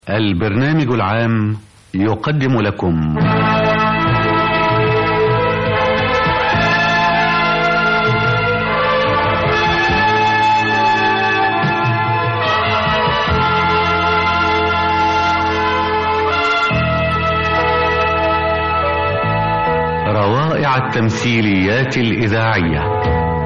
البرنامج العام يقدم لكم روائع التمثيليات الإذاعية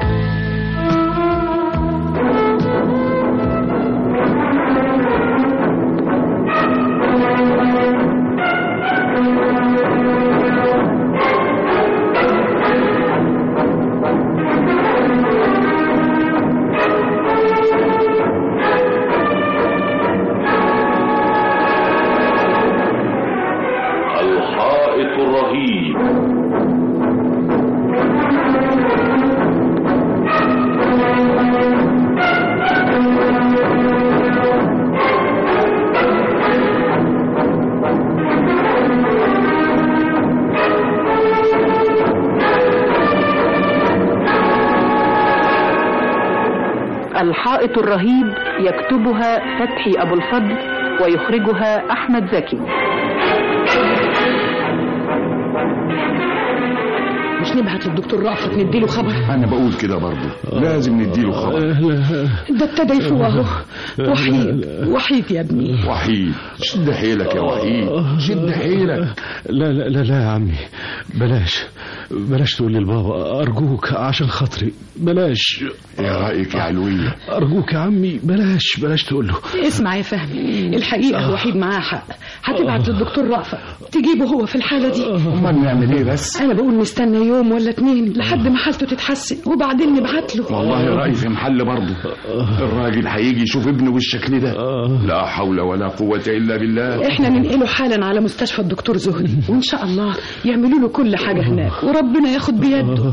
الحائط الرهيب الحائط الرهيب يكتبها فتحي أبو الفضل ويخرجها أحمد زكي مش نبعت للدكتور رأفت نديله خبر انا بقول كده برضه لازم نديله خبر ده ابتدى يفوق اهو وحيد وحيد يا ابني وحيد شد حيلك يا وحيد شد حيلك لا لا لا لا يا عمي بلاش بلاش تقول للبابا أرجوك عشان خاطري بلاش ايه رايك يا علويه أرجوك يا عمي بلاش بلاش تقول له اسمع يا فهمي الحقيقة وحيد معاه حق هتبعت للدكتور رأفت تجيبه هو في الحالة دي امال نعمل ايه بس انا بقول نستنى يوم ولا اتنين لحد ما حالته تتحسن وبعدين نبعت له والله رايي في محل برضه الراجل هيجي يشوف ابنه بالشكل ده لا حول ولا قوه الا بالله احنا ننقله حالا على مستشفى الدكتور زهري وان شاء الله يعملوا له كل حاجة هناك وربنا ياخد بيده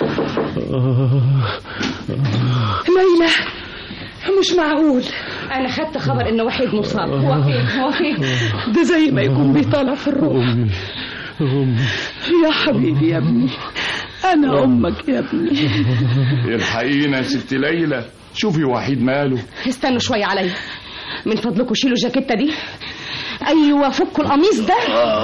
ليلى مش معقول انا خدت خبر ان وحيد مصاب هو فين هو فين ده زي ما يكون بيطالع في الروح أمي أمي يا حبيبي يا ابني انا امك يا ابني الحقينا يا ست ليلى شوفي وحيد ماله استنوا شويه عليا من فضلكم شيلوا الجاكيته دي ايوه فكوا القميص ده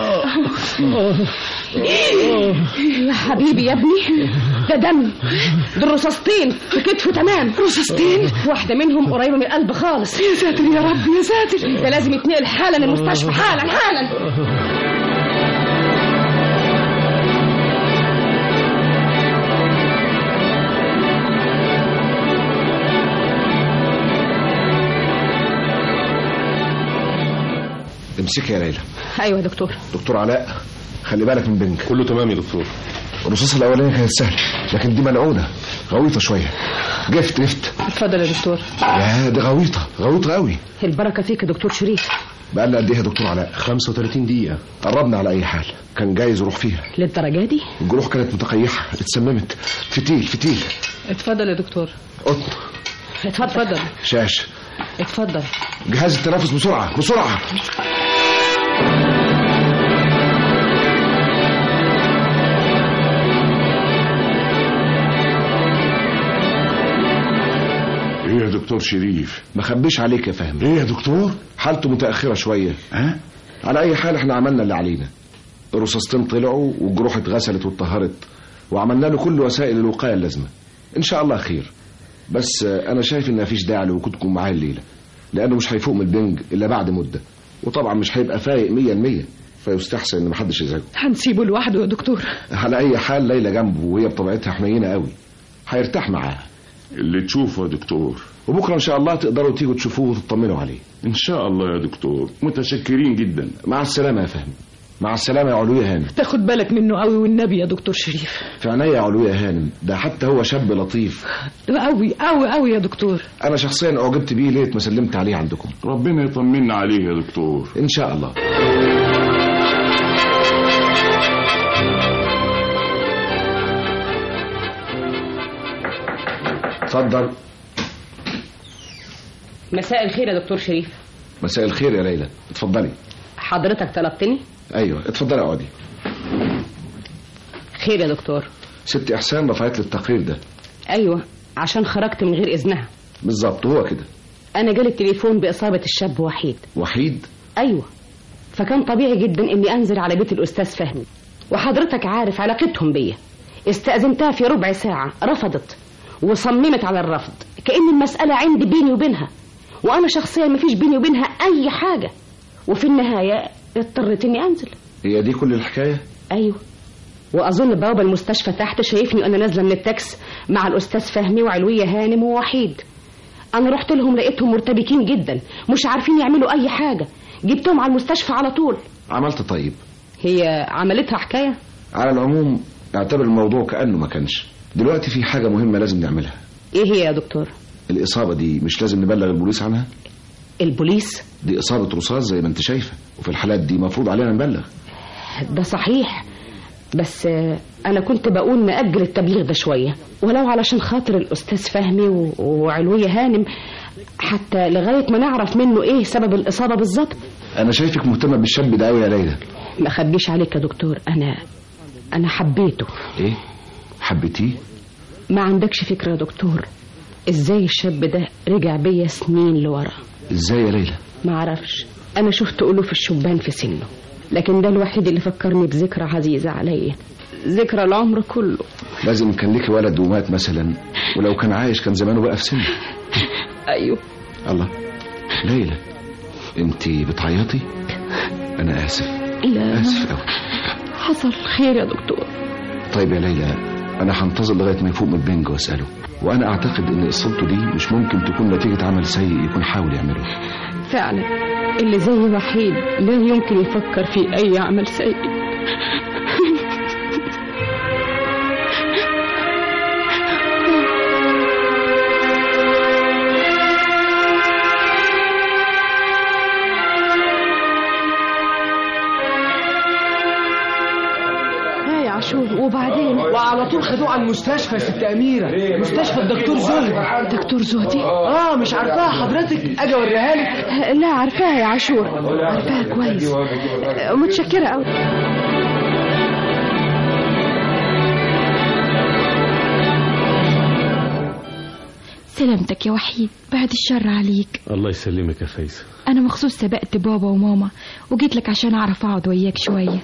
يا حبيبي يا ابني ده دم دول رصاصتين في كتفه تمام رصاصتين واحده منهم قريبه من القلب خالص يا ساتر يا رب يا ساتر ده لازم يتنقل حالا المستشفى حالا حالا امسكي يا ليلى ايوه يا دكتور دكتور علاء خلي بالك من بنك كله تمام يا دكتور الرصاص الاولانيه كانت سهله لكن دي ملعونه غويطه شويه جفت جفت اتفضل يا دكتور يا دي غويطه غويطه قوي البركه فيك يا دكتور شريف بقى لنا قد ايه يا دكتور علاء 35 دقيقه قربنا على اي حال كان جايز يروح فيها للدرجه دي الجروح كانت متقيحه اتسممت فتيل فتيل اتفضل يا دكتور قطن اتفضل شاش اتفضل جهاز التنفس بسرعه بسرعه ايه يا دكتور شريف ما خبيش عليك يا فهمي ايه يا دكتور حالته متاخره شويه ها على اي حال احنا عملنا اللي علينا الرصاصتين طلعوا والجروح اتغسلت واتطهرت وعملنا له كل وسائل الوقايه اللازمه ان شاء الله خير بس آه، انا شايف ان مفيش داعي لوجودكم معاه الليله لانه مش هيفوق من البنج الا بعد مده وطبعا مش هيبقى فايق 100% فيستحسن ان محدش يزعجه هنسيبه لوحده يا دكتور على اي حال ليلى جنبه وهي بطبيعتها حنينه قوي هيرتاح معاها اللي تشوفه يا دكتور وبكره ان شاء الله تقدروا تيجوا تشوفوه وتطمنوا عليه ان شاء الله يا دكتور متشكرين جدا مع السلامه يا فهمي مع السلامه يا علوية هانم تاخد بالك منه قوي والنبي يا دكتور شريف في عينيا يا علوية هانم ده حتى هو شاب لطيف قوي قوي قوي يا دكتور انا شخصيا اعجبت بيه ليت ما سلمت عليه عندكم ربنا يطمنا عليه يا دكتور ان شاء الله اتفضل مساء الخير يا دكتور شريف مساء الخير يا ليلى اتفضلي حضرتك طلبتني ايوه اتفضلي اقعدي خير يا دكتور ست احسان رفعت لي التقرير ده ايوه عشان خرجت من غير اذنها بالظبط هو كده انا جالي التليفون باصابه الشاب وحيد وحيد ايوه فكان طبيعي جدا اني انزل على بيت الاستاذ فهمي وحضرتك عارف علاقتهم بيا استأذنتها في ربع ساعة رفضت وصممت على الرفض كأن المسألة عندي بيني وبينها وأنا شخصيا مفيش بيني وبينها أي حاجة وفي النهاية اضطريت إني أنزل هي دي كل الحكاية أيوه وأظن بوابة المستشفى تحت شايفني وأنا نازلة من التاكس مع الأستاذ فهمي وعلوية هانم ووحيد أنا رحت لهم لقيتهم مرتبكين جدا مش عارفين يعملوا أي حاجة جبتهم على المستشفى على طول عملت طيب هي عملتها حكاية على العموم اعتبر الموضوع كأنه ما كانش دلوقتي في حاجة مهمة لازم نعملها إيه هي يا دكتور الإصابة دي مش لازم نبلغ البوليس عنها البوليس دي إصابة رصاص زي ما انت شايفة وفي الحالات دي مفروض علينا نبلغ ده صحيح بس آه، أنا كنت بقول نأجل التبليغ ده شوية ولو علشان خاطر الأستاذ فهمي و- وعلوية هانم حتى لغاية ما نعرف منه إيه سبب الإصابة بالظبط أنا شايفك مهتمة بالشاب ده أوي يا ليلى ما أخبيش عليك يا دكتور أنا أنا حبيته إيه حبيتيه ما عندكش فكرة يا دكتور إزاي الشاب ده رجع بيا سنين لورا إزاي يا ليلى ما اعرفش انا شفت الوف الشبان في سنه لكن ده الوحيد اللي فكرني بذكرى عزيزة عليا ذكرى العمر كله لازم كان لك ولد ومات مثلا ولو كان عايش كان زمانه بقى في سنه ايوه الله ليلى انت بتعيطي انا اسف لا اسف قوي حصل خير يا دكتور طيب يا ليلى انا هنتظر لغايه ما يفوق من البنج واساله وانا اعتقد ان اصابته دي مش ممكن تكون نتيجه عمل سيء يكون حاول يعمله فعلا اللي زي وحيد لا يمكن يفكر في اي عمل سيء ها يا عاشور وبعدين وعلى طول خدوه على المستشفى يا ست أميرة مستشفى الدكتور زهدي دكتور زهدي اه مش عارفاها حضرتك اجي اوريها لك لا عارفاها يا عاشور عارفاها كويس متشكرة قوي سلامتك يا وحيد بعد الشر عليك الله يسلمك يا فايزة انا مخصوص سبقت بابا وماما وجيت لك عشان اعرف اقعد وياك شويه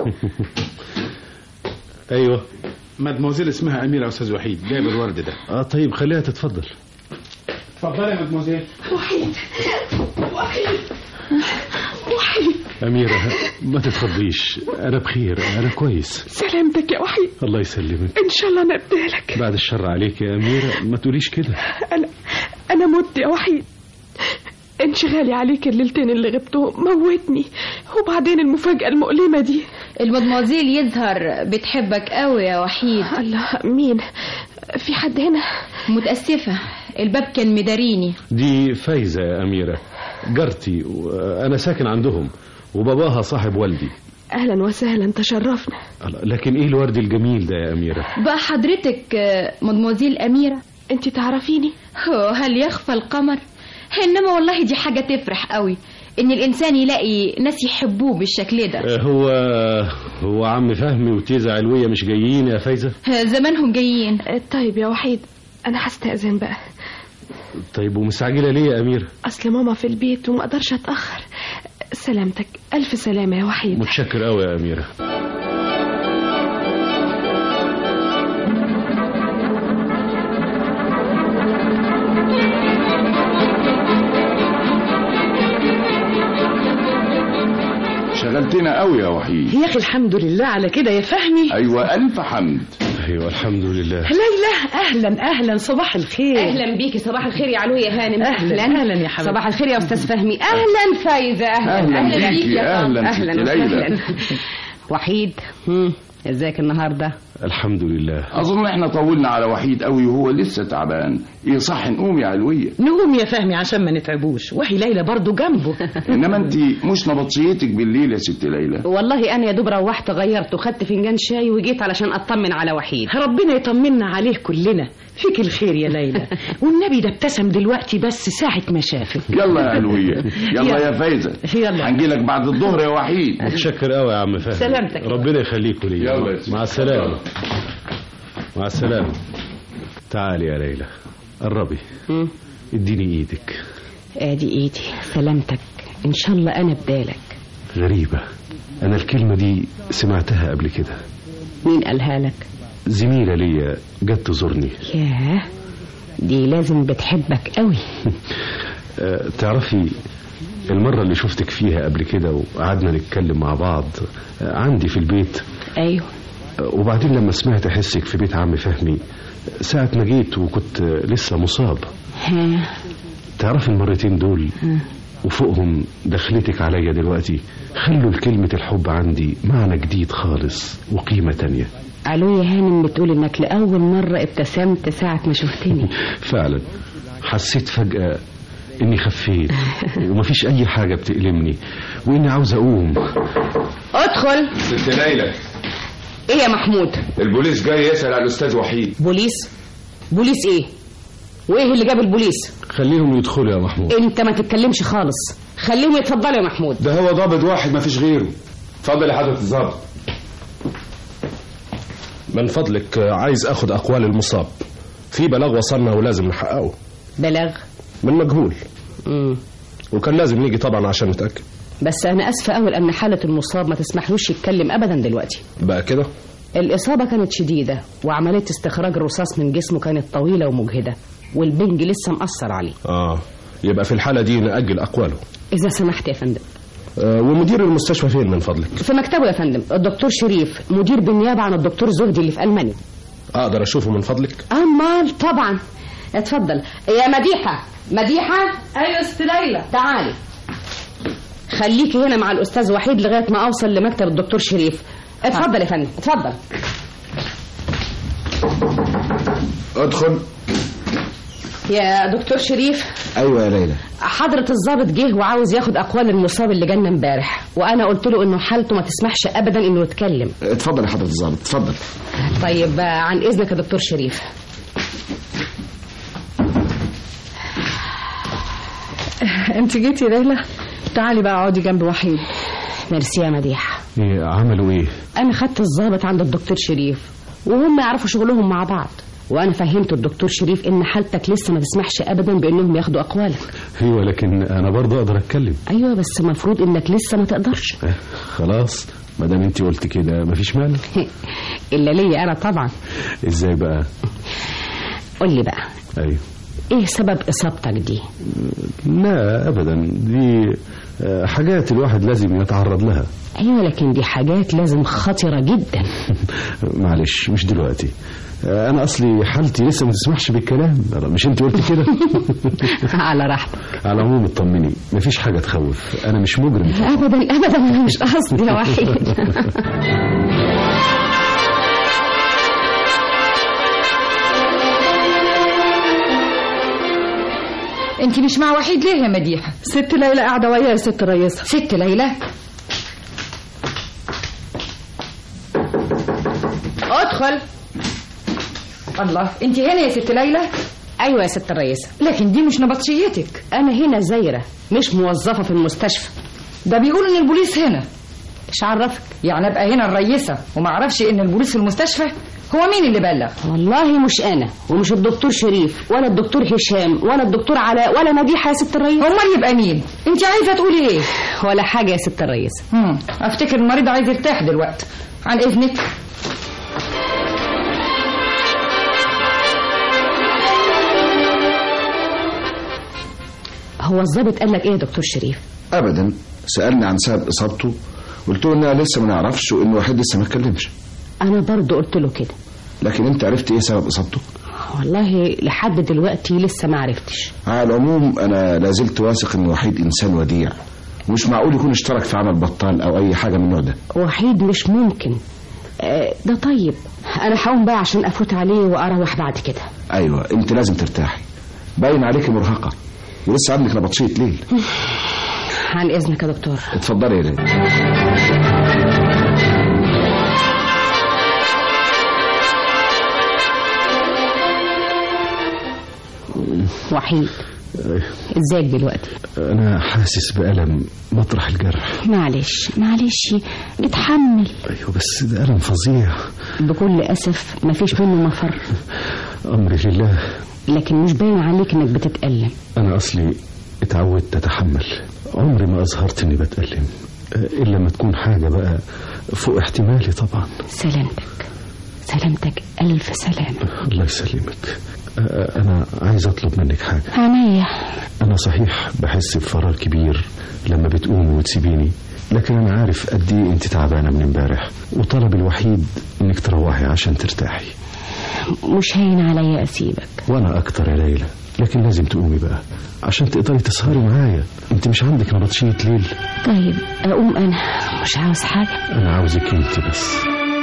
ايوه مادموزيل اسمها أميرة يا أستاذ وحيد جايب الورد ده اه طيب خليها تتفضل اتفضلي يا مادموزيل وحيد وحيد وحيد أميرة ما تتخضيش أنا بخير أنا كويس سلامتك يا وحيد الله يسلمك ان شاء الله انا ابدالك بعد الشر عليك يا أميرة ما تقوليش كده انا انا مت يا وحيد انشغالي عليك الليلتين اللي غبتهم موتني وبعدين المفاجأة المؤلمة دي المدموزيل يظهر بتحبك قوي يا وحيد الله مين في حد هنا متأسفة الباب كان مداريني دي فايزة يا أميرة جارتي وأنا ساكن عندهم وباباها صاحب والدي اهلا وسهلا تشرفنا لكن إيه الورد الجميل ده يا أميرة بقى حضرتك آه، مدموزيل أميرة انت تعرفيني هو هل يخفى القمر انما والله دي حاجة تفرح قوي ان الانسان يلاقي ناس يحبوه بالشكل ده آه، هو هو عم فهمي وتيزة علوية مش جايين يا فايزة آه، زمانهم جايين طيب يا وحيد انا هستأذن بقى طيب ومستعجلة ليه يا أميرة اصل ماما في البيت وما اقدرش اتأخر سلامتك الف سلامة يا وحيد متشكر قوي يا أميرة شغلتنا قوي يا وحيد يا اخي الحمد لله على كده يا فهمي ايوه الف حمد أيوة الحمد لله ليلى اهلا اهلا صباح الخير اهلا بيكي صباح الخير يا علوية هانم أهلاً، أهلاً يا حبيبتي. صباح الخير يا استاذ فهمي اهلا فايزة اهلا أهلاً بيكي، يا فندم. أهلاً ست اهلا ليلى. وسهلا وحيد هم، ازيك النهارده الحمد لله اظن احنا طولنا على وحيد قوي وهو لسه تعبان يصح نقوم يا علويه نقوم يا فهمي عشان ما نتعبوش وهي ليلى برضو جنبه انما انت مش نبطشيتك بالليل يا ست ليلى والله انا يا دوب روحت غيرت وخدت فنجان شاي وجيت علشان اطمن على وحيد ربنا يطمنا عليه كلنا فيك الخير يا ليلى والنبي ده ابتسم دلوقتي بس ساعة ما شافك يلا يا علويه يلا يا فايزه يلا هنجيلك بعد الظهر يا وحيد متشكر قوي يا عم فهمي سلامتك. ربنا يخليكوا لي يلا يا سيدي. مع السلامة مع السلامة تعالي يا ليلى قربي اديني ايدك ادي ايدي سلامتك ان شاء الله انا بدالك غريبة أنا الكلمة دي سمعتها قبل كده مين قالها لك زميلة ليا جت تزورني ياه دي لازم بتحبك قوي أه، تعرفي المرة اللي شفتك فيها قبل كده وقعدنا نتكلم مع بعض أه، عندي في البيت ايوه أه، وبعدين لما سمعت حسك في بيت عم فهمي ساعة ما جيت وكنت أه، لسه مصاب ها تعرفي المرتين دول وفوقهم دخلتك عليا دلوقتي خلوا لكلمة الحب عندي معنى جديد خالص وقيمة تانية الو يا هانم بتقول انك لاول مره ابتسمت ساعه ما شفتني فعلا حسيت فجأة اني خفيت ومفيش اي حاجة بتألمني واني عاوز اقوم ادخل ست ليلى ايه يا محمود البوليس جاي يسأل على الأستاذ وحيد بوليس بوليس ايه وايه اللي جاب البوليس خليهم يدخلوا يا محمود انت ما تتكلمش خالص خليهم يتفضلوا يا محمود ده هو ضابط واحد ما فيش غيره اتفضل يا حضرة الضابط من فضلك عايز اخد اقوال المصاب في بلاغ وصلنا ولازم نحققه بلاغ من مجهول مم. وكان لازم نيجي طبعا عشان نتاكد بس انا اسفه قوي لان حاله المصاب ما تسمحلوش يتكلم ابدا دلوقتي بقى كده الاصابه كانت شديده وعمليه استخراج الرصاص من جسمه كانت طويله ومجهده والبنج لسه مأثر عليه اه يبقى في الحاله دي ناجل اقواله اذا سمحت يا فندم آه ومدير المستشفى فين من فضلك في مكتبه يا فندم الدكتور شريف مدير بالنيابه عن الدكتور زهدي اللي في المانيا اقدر اشوفه من فضلك امال طبعا اتفضل يا مديحه مديحه ايوه ست ليلى تعالي خليكي هنا مع الاستاذ وحيد لغايه ما اوصل لمكتب الدكتور شريف اتفضل يا فندم اتفضل ادخل يا دكتور شريف ايوه يا ليلى حضرة الضابط جه وعاوز ياخد اقوال المصاب اللي جالنا امبارح وانا قلت له انه حالته ما تسمحش ابدا انه يتكلم اتفضل يا حضرة الضابط اتفضل طيب آه، عن اذنك يا دكتور شريف انت جيتي يا ليلى تعالي بقى اقعدي جنب وحيد ميرسي يا مديحه إيه عملوا ايه انا خدت الضابط عند الدكتور شريف وهم يعرفوا شغلهم مع بعض وانا فهمت الدكتور شريف ان حالتك لسه ما تسمحش ابدا بانهم ياخدوا اقوالك ايوه لكن انا برضه اقدر اتكلم ايوه بس المفروض انك لسه ما تقدرش آه، خلاص ما دام انت قلت كده مفيش مانع الا ليا انا طبعا ازاي بقى قول لي بقى ايوه ايه سبب اصابتك دي لا ابدا دي آه، حاجات الواحد لازم يتعرض لها ايوه لكن دي حاجات لازم خطره جدا معلش مش دلوقتي آه، انا اصلي حالتي لسه ما تسمحش بالكلام لا، مش انت قلت كده على راحتك على العموم اطمني مفيش حاجه تخوف انا مش مجرم ابدا ابدا انا مش قصدي يا وحيد انت مش مع وحيد ليه يا مديحه ست ليلى قاعده ويا يا ست رئيسه ست ليلى ادخل الله انت هنا يا ست ليلى ايوه يا ست الرئيسه لكن دي مش نبطشيتك انا هنا زايره مش موظفه في المستشفى ده بيقول ان البوليس هنا مش عرفك يعني ابقى هنا الرئيسه وما اعرفش ان البوليس في المستشفى هو مين اللي بلغ والله مش انا ومش الدكتور شريف ولا الدكتور هشام ولا الدكتور علاء ولا مديحه يا ست الرئيس امال يبقى مين انت عايزه تقولي ايه ولا حاجه يا ست الرئيس هم. افتكر المريض عايز يرتاح دلوقتي عن اذنك هو الضابط قال لك ايه يا دكتور شريف ابدا سالني عن سبب اصابته قلت له انها لسه ما نعرفش وان وحيد لسه ما اتكلمش انا برضه قلت له كده لكن انت عرفت ايه سبب اصابته والله لحد دلوقتي لسه ما عرفتش على العموم انا لازلت واثق ان وحيد انسان وديع ومش معقول يكون اشترك في عمل بطال او اي حاجه من النوع ده وحيد مش ممكن آه، ده طيب انا هقوم بقى عشان افوت عليه واروح بعد كده ايوه انت لازم ترتاحي باين عليك مرهقه ولسه عندك نبطشيه ليل عن اذنك يا دكتور اتفضلي يا ليل وحيد ازيك دلوقتي انا حاسس بالم مطرح الجرح معلش معلش اتحمل ايوه بس ده الم فظيع بكل اسف مفيش منه مفر امري لله لكن مش باين عليك انك بتتألم انا اصلي اتعودت اتحمل عمري ما اظهرت اني بتألم إلا ما تكون حاجة بقى فوق احتمالي طبعا سلامتك سلامتك ألف سلامة الله يسلمك آه، أنا عايز أطلب منك حاجة عينيا أنا صحيح بحس بفراغ كبير لما بتقومي وتسيبيني لكن أنا عارف قد إيه أنت تعبانة من امبارح وطلبي الوحيد إنك تروحي عشان ترتاحي مش هين عليا أسيبك وأنا أكتر يا ليلى لكن لازم تقومي بقى عشان تقدري تسهري معايا أنت مش عندك نبطشية ليل طيب أقوم أنا مش عاوز حاجة أنا عاوزك أنت بس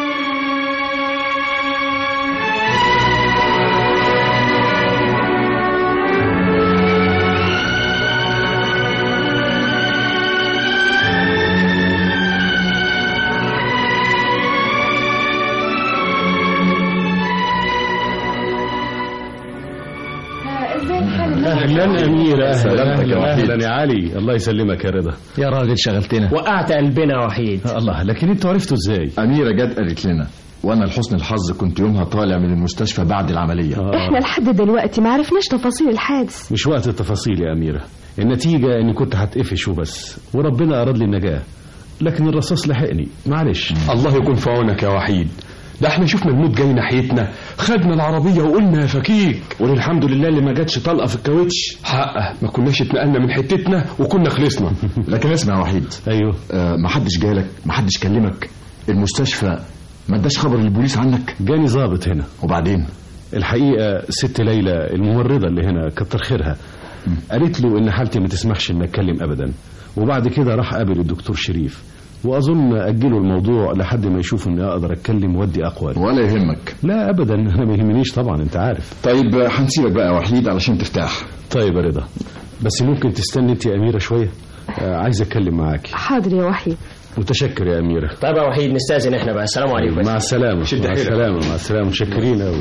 أهلا أميرة سلامتك يا وحيد. أهلا يا علي الله يسلمك يا رضا يا راجل شغلتنا وقعت قلبنا وحيد الله لكن انتوا عرفتوا ازاي أميرة جت قالت لنا وأنا لحسن الحظ كنت يومها طالع من المستشفى بعد العملية احنا لحد دلوقتي ما عرفناش تفاصيل الحادث مش وقت التفاصيل يا أميرة النتيجة إني كنت هتقفش وبس وربنا أراد لي النجاة لكن الرصاص لحقني معلش الله يكون في عونك يا وحيد ده احنا شفنا الموت جاي ناحيتنا خدنا العربية وقلنا يا فكيك وللحمد لله اللي ما جاتش طلقة في الكاوتش حقه ما كناش اتنقلنا من حتتنا وكنا خلصنا لكن اسمع يا وحيد أيوه آه محدش جالك محدش كلمك المستشفى ما اداش خبر للبوليس عنك جاني ظابط هنا وبعدين الحقيقة ست ليلى الممرضة اللي هنا كتر خيرها قالت له إن حالتي ما تسمحش إن أتكلم أبدا وبعد كده راح قابل الدكتور شريف وأظن أجلوا الموضوع لحد ما يشوفوا إني أقدر أتكلم وأدي أقوال ولا يهمك لا أبدا أنا ما يهمنيش طبعا أنت عارف طيب آه، هنسيبك بقى يا وحيد علشان ترتاح طيب يا رضا بس ممكن تستني أنت يا أميرة شوية آه، عايز أتكلم معاكي حاضر يا وحيد متشكر يا أميرة طيب يا وحيد نستاذن احنا بقى السلام عليكم مع السلامة شد مع حيلك. السلامة مع السلامة متشكرين أوي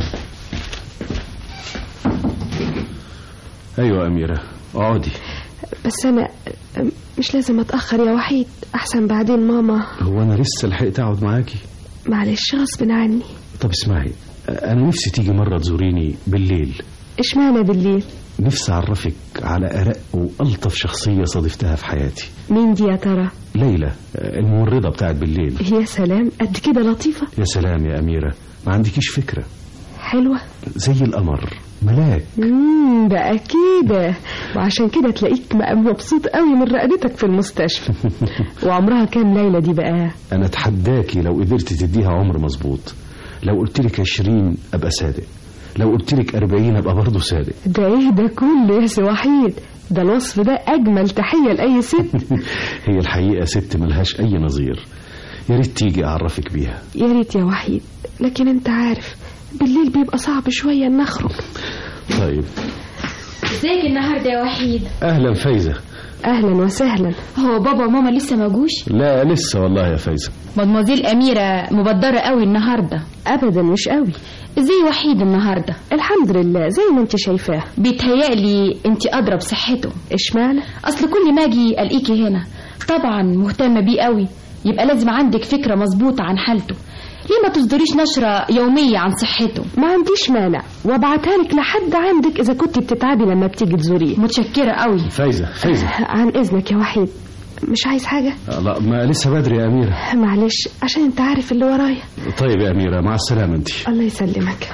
أيوة يا أميرة اقعدي بس انا مش لازم اتاخر يا وحيد احسن بعدين ماما هو أنا لسه لحقت أقعد معاكي معلش غصب عني طب اسمعي أنا نفسي تيجي مرة تزوريني بالليل اشمعنى بالليل نفسي أعرفك على أرق وألطف شخصية صادفتها في حياتي مين دي يا ترى ليلى الممرضة بتاعت بالليل يا سلام قد كده لطيفه يا سلام يا أميرة ما عندكيش فكرة حلوه زي القمر ملاك امم بقى كده وعشان كده تلاقيك بقى مبسوط قوي من رقدتك في المستشفى وعمرها كام ليلى دي بقى أنا أتحداكي لو قدرت تديها عمر مظبوط لو قلت لك عشرين أبقى صادق لو قلت لك أربعين أبقى برضه صادق ده ايه ده كله يا سي وحيد ده الوصف ده اجمل تحيه لاي ست هي الحقيقة ست ملهاش أي نظير يا ريت تيجي أعرفك بيها يا ريت يا وحيد لكن انت عارف بالليل بيبقى صعب شويه ان نخرج طيب ازيك النهارده يا وحيد أهلا فايزة اهلا وسهلا هو بابا وماما لسه ما جوش لا لسه والله يا فايزة مدموزيل أميرة مبدرة قوي النهاردة ابدا مش قوي ازاي وحيد النهاردة الحمد لله زي ما انت شايفاه بيتهيألي انت أضرب صحته اشمعنى أصل كل ما أجي ألاقيكي هنا طبعا مهتمة بيه قوي يبقى لازم عندك فكرة مظبوطة عن حالته ليه ما تصدريش نشرة يومية عن صحته ما عنديش مانع وابعتها لك لحد عندك اذا كنت بتتعبي لما بتيجي تزوريه متشكرة قوي فايزة فايزة عن اذنك يا وحيد مش عايز حاجه لا ما لسه بدري يا أميرة معلش عشان انت عارف اللي ورايا طيب يا أميرة مع السلامة أنت الله يسلمك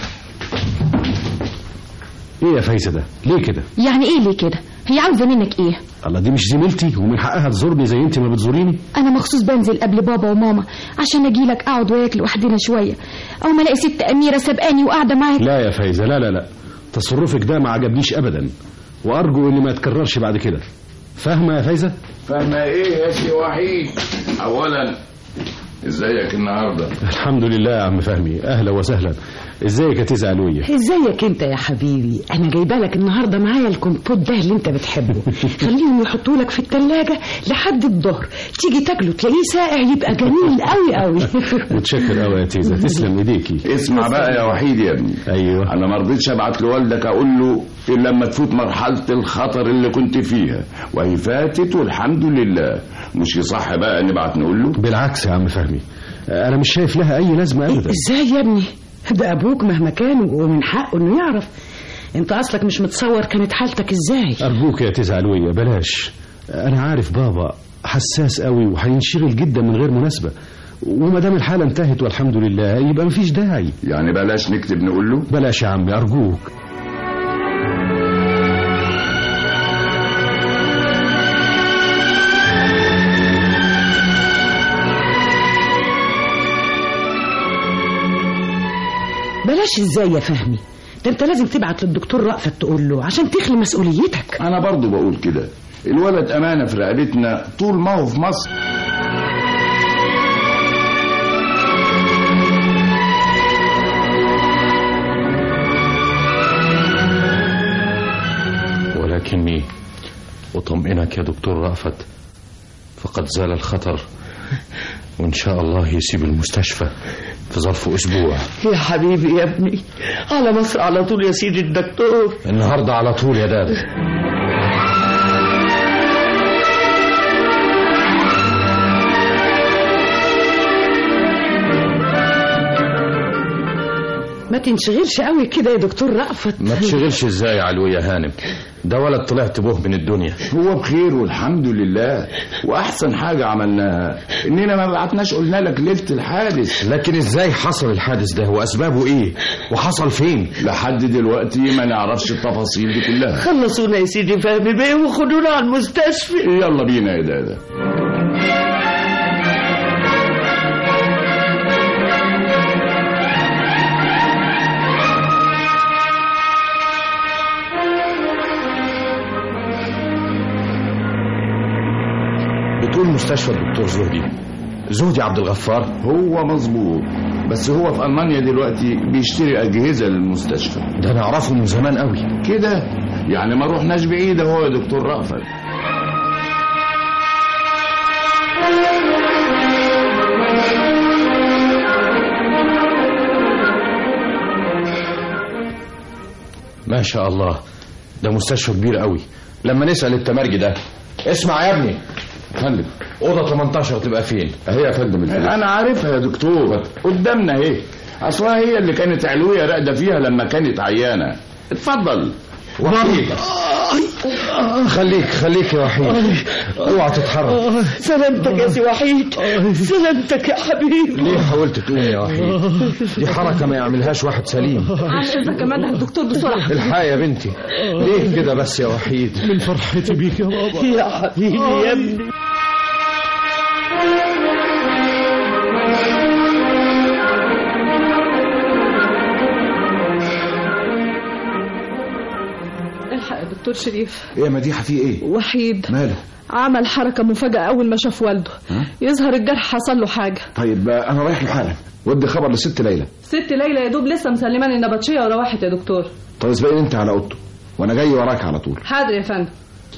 إيه يا فايزة ده ليه كده يعني ايه ليه كده هي عاوزة منك ايه الله دي مش زميلتي ومن حقها تزورني زي انت ما بتزوريني انا مخصوص بنزل قبل بابا وماما عشان اجيلك اقعد وياك لوحدنا شويه او ما الاقي ست اميره سبقاني وقاعده معاك لا يا فايزة لا لا لا تصرفك ده ما عجبنيش أبدا وأرجو إن ما يتكررش بعد كده فاهمة يا فايزة فاهمة ايه يا سي وحيد اولا ازيك النهارده الحمد لله يا عم فهمي أهلا وسهلا ازيك يا تيزة علوية ازيك انت يا حبيبي انا جايبه لك النهارده معايا الكمبوت ده اللي انت بتحبه خليهم يحطوا لك في التلاجة لحد الظهر تيجي تاكله تلاقيه ساقع يبقى جميل قوي قوي متشكر قوي يا تيزة تسلم ايديكي اسمع بقى يا وحيد يا ابني ايوه انا ما رضيتش ابعت لوالدك اقول له الا لما تفوت مرحله الخطر اللي كنت فيها وهي فاتت والحمد لله مش صح بقى نبعت نقول له بالعكس يا عم فهمي انا مش شايف لها اي لازمه ابدا ازاي يا ابني ده ابوك مهما كان ومن حقه انه يعرف انت اصلك مش متصور كانت حالتك ازاي ارجوك يا تيزة علوية بلاش انا عارف بابا حساس قوي وهينشغل جدا من غير مناسبة وما دام الحالة انتهت والحمد لله يبقى مفيش داعي يعني بلاش نكتب نقول له بلاش يا عمي أرجوك بلاش ازاي يا فهمي ده انت لازم تبعت للدكتور رأفت تقول له عشان تخلي مسؤوليتك انا برضو بقول كده الولد امانه في رقبتنا طول ما هو في مصر ولكني أطمئنك يا دكتور رأفت فقد زال الخطر وإن شاء الله يسيب المستشفى في ظرف أسبوع يا حبيبي يا ابني على مصر على طول يا سيدي الدكتور النهاردة على طول يا داد ما تنشغلش قوي كده يا دكتور رأفت ما تشغلش ازاي يا علوي يا هانم ده ولد طلعت به من الدنيا هو بخير والحمد لله واحسن حاجه عملناها اننا ما بعتناش قلنا لك لفت الحادث لكن ازاي حصل الحادث ده واسبابه ايه وحصل فين لحد دلوقتي ما نعرفش التفاصيل دي كلها خلصونا يا سيدي فهمي بيه وخدونا على المستشفى يلا بينا يا دادا بتقول مستشفى الدكتور زهدي زهدي عبد الغفار هو مظبوط بس هو في المانيا دلوقتي بيشتري اجهزه للمستشفى ده انا اعرفه من زمان قوي كده يعني ما روحناش بعيد اهو يا دكتور رأفت ما شاء الله ده مستشفى كبير قوي لما نسأل التمرجي ده اسمع يا ابني فندم اوضه 18 تبقى فين اهي يا فندم انا عارفها يا دكتور قدامنا اهي اصلها هي اللي كانت علويه راقده فيها لما كانت عيانه اتفضل وحيد خليك خليك يا وحيد اوعى تتحرك سلامتك يا سي وحيد سلامتك يا حبيبي ليه حاولت تقوم يا وحيد دي حركه ما يعملهاش واحد سليم عايزة كمان الدكتور بسرعة الحق يا بنتي ليه كده بس يا وحيد من فرحتي بيك يا بابا يا حبيبي يا ابني الحق يا دكتور شريف ايه يا مديحه في ايه وحيد ماله عمل حركة مفاجأة أول ما شاف والده ها؟ يظهر الجرح حصل له حاجة طيب آه، انا رايح له حالا ودي خبر للست ليلى ست ليلى يا دوب لسه مسلماني النبطشية وروحت يا دكتور طب اسبقيني انت على اوضته وانا جاي وراك على طول حاضر يا فندم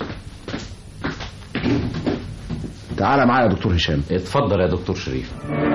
تعالى معايا يا دكتور هشام اتفضل يا دكتور شريف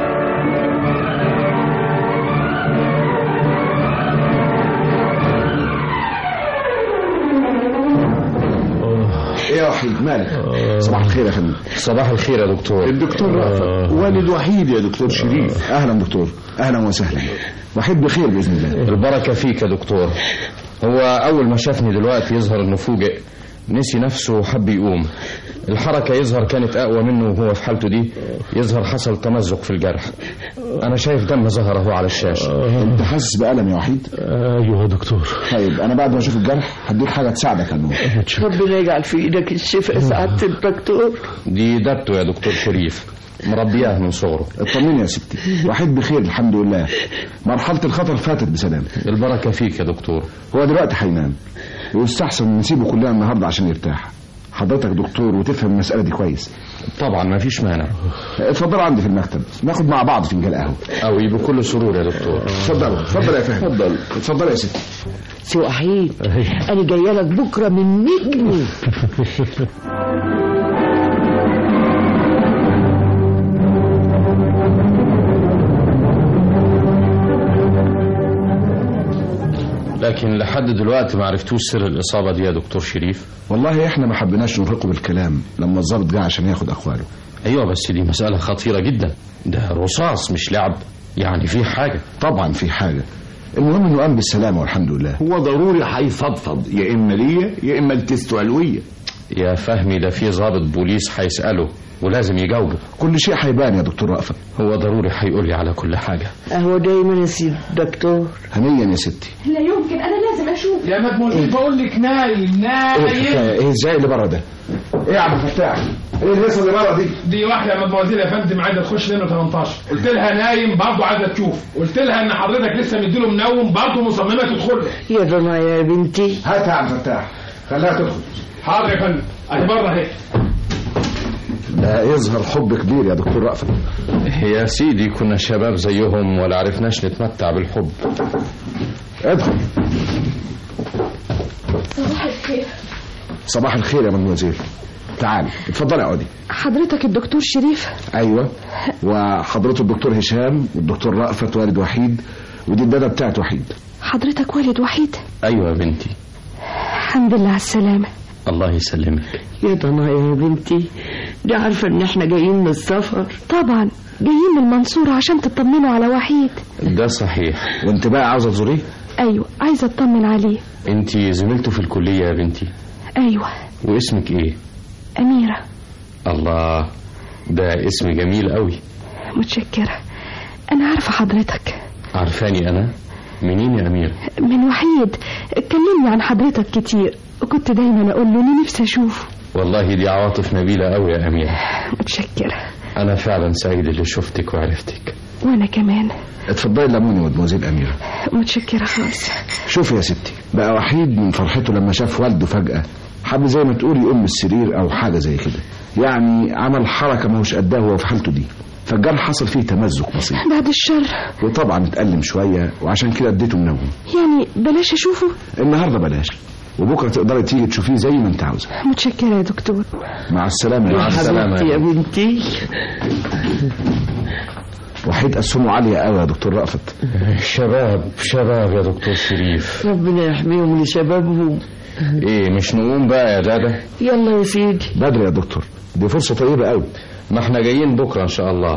ايه يا وحيد مالك صباح الخير يا فندم صباح الخير يا دكتور الدكتور رأفت والد وحيد يا دكتور شريف اهلا دكتور اهلا وسهلا وحيد بخير باذن الله البركه فيك يا دكتور هو اول ما شافني دلوقتي يظهر انه فوجئ نسي نفسه وحب يقوم الحركة يظهر كانت أقوى منه وهو في حالته دي يظهر حصل تمزق في الجرح أنا شايف دم ظهر أهو على الشاشة انت حاسس بألم يا وحيد ايوه يا دكتور طيب انا بعد ما اشوف الجرح هديك حاجه تساعدك يا نور ربنا يجعل في ايدك الشفاء سعادة الدكتور دي دبته يا دكتور شريف مربياه من صغره اطمني يا ستي وحيد بخير الحمد لله مرحله الخطر فاتت بسلام البركة فيك يا دكتور هو دلوقتي هينام ويستحسن نسيبه كلنا النهارده عشان يرتاح حضرتك دكتور وتفهم المسألة دي كويس طبعا ما فيش مانع اتفضل عندي في المكتب ناخد مع بعض فنجان قهوة أوي بكل سرور يا دكتور اتفضل اتفضل يا فهد اتفضل اتفضل يا ستي سي وحيد انا جايه لك بكره من نجمي لكن لحد دلوقتي ما عرفتوش سر الإصابة دي يا دكتور شريف والله احنا ما حبيناش نرهقه بالكلام لما الضابط جه عشان ياخد اقواله أيوة بس دي مسألة خطيرة جدا ده رصاص مش لعب يعني في حاجة طبعا في حاجة المهم انه قام بالسلامة والحمد لله هو ضروري هيفضفض يا اما ليا يا اما لتستو علويه يا فهمي ده في ضابط بوليس هيسأله ولازم يجاوبه كل شيء هيبان يا دكتور رأفت هو ضروري هيقول لي على كل حاجة اهو دايما يا سيد دكتور هنيا يا ستي لا يمكن انا لازم اشوف يا مدموزيل بقول لك نايم ايه نايم الحكايه ايه ازاي اللي بره ده ايه يا عم فتاح ايه الهيصه اللي بره دي دي واحدة يا مدموزيل يا فندم عايزة تخش منه 18 قلت لها نايم برضه عايزة تشوف قلت لها ان حضرتك لسه مديله منوم برضه مصممة تدخل يا ضنا يا بنتي هات يا عم فتاح خليها تدخل حاضر يا فندم اهي بره اهي ده يظهر حب كبير يا دكتور رأفت يا سيدي كنا شباب زيهم ولا عرفناش نتمتع بالحب ادخل صباح الخير صباح الخير يا مدموزيل تعالي اتفضلي اقعدي حضرتك الدكتور شريف ايوه وحضرته الدكتور هشام والدكتور رأفت والد وحيد ودي الداده بتاعت وحيد حضرتك والد وحيد أيوة يا بنتي الحمد لله على السلامة الله يسلمك يا ضنا يا بنتي دي عارفة ان احنا جايين من السفر طبعا جايين من المنصورة عشان تطمنوا على وحيد ده صحيح وانت بقى عاوزه تزوريه ايوه عايزة اطمن عليه انت زميلته في الكلية يا بنتي ايوه واسمك ايه اميرة الله ده اسم جميل قوي متشكرة انا عارفة حضرتك عارفاني انا منين يا امير من وحيد كلمني عن حضرتك كتير وكنت دايما اقول له اني نفسي اشوفه والله دي عواطف نبيلة قوي يا اميرة متشكرة انا فعلا سعيد اللي شفتك وعرفتك وانا كمان اتفضلي الليمون يا مدموزيل اميره متشكرة خالص شوفي يا ستي بقى وحيد من فرحته لما شاف والده فجأة حب زي ما تقولي يقوم من السرير او حاجة زي كده يعني عمل حركة ما هوش قدها وهو في حالته دي فالجرح حصل فيه تمزق بسيط بعد الشر وطبعا اتألم شوية وعشان كده اديته منوم يعني بلاش اشوفه النهارده بلاش وبكره تقدري تيجي تشوفيه زي ما انت عاوزه متشكرة يا دكتور مع السلامه يا حبيبتي يا بنتي وحيد اسهمه عاليه قوي يا دكتور رأفت شباب شباب يا دكتور شريف ربنا يحميهم لشبابهم ايه مش نقوم بقى يا دادا يلا يا سيدي بدري يا دكتور دي فرصه طيبه قوي ما احنا جايين بكرة ان شاء الله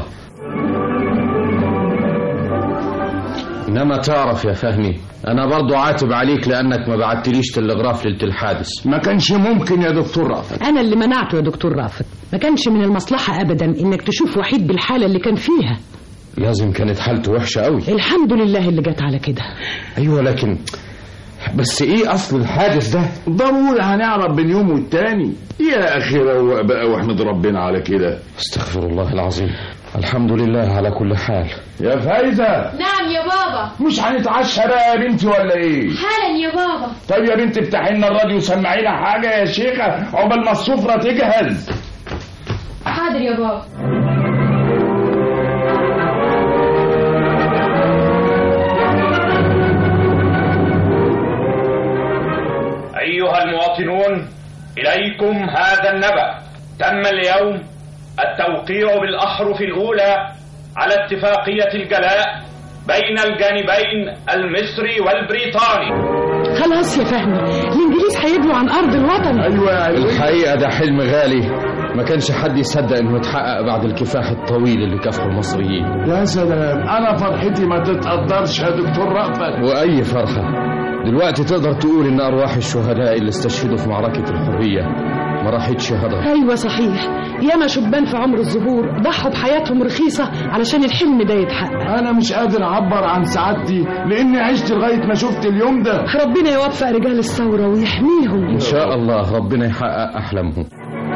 انما تعرف يا فهمي انا برضو عاتب عليك لانك ما بعتليش تلغراف ليله الحادث ما كانش ممكن يا دكتور رأفت انا اللي منعته يا دكتور رافت ما كانش من المصلحة ابدا انك تشوف وحيد بالحالة اللي كان فيها لازم كانت حالته وحشة قوي الحمد لله اللي جت على كده ايوه لكن بس ايه اصل الحادث ده ضروري هنعرف بين يوم والتاني يا اخي روق بقى واحمد ربنا على كده استغفر الله العظيم الحمد لله على كل حال يا فايزة نعم يا بابا مش هنتعشى بقى يا بنتي ولا ايه حالا يا بابا طيب يا بنتي افتحي لنا الراديو وسمعينا حاجة يا شيخة عقبال ما السفرة تجهز حاضر يا بابا أيها المواطنون إليكم هذا النبأ تم اليوم التوقيع بالأحرف الأولى على اتفاقية الجلاء بين الجانبين المصري والبريطاني خلاص يا فهمي الانجليز هيجوا عن ارض الوطن ايوه الحقيقة ده حلم غالي ما كانش حد يصدق انه يتحقق بعد الكفاح الطويل اللي كافحه المصريين يا سلام انا فرحتي ما تتقدرش يا دكتور رأفت واي فرحة دلوقتي تقدر تقول ان ارواح الشهداء اللي استشهدوا في معركة الحرية ما راحتش هدر ايوه صحيح ياما شبان في عمر الزهور ضحوا بحياتهم رخيصة علشان الحلم ده يتحقق انا مش قادر اعبر عن سعادتي لاني عشت لغاية ما شفت اليوم ده ربنا يوفق رجال الثورة ويحميهم ان شاء الله ربنا يحقق احلامهم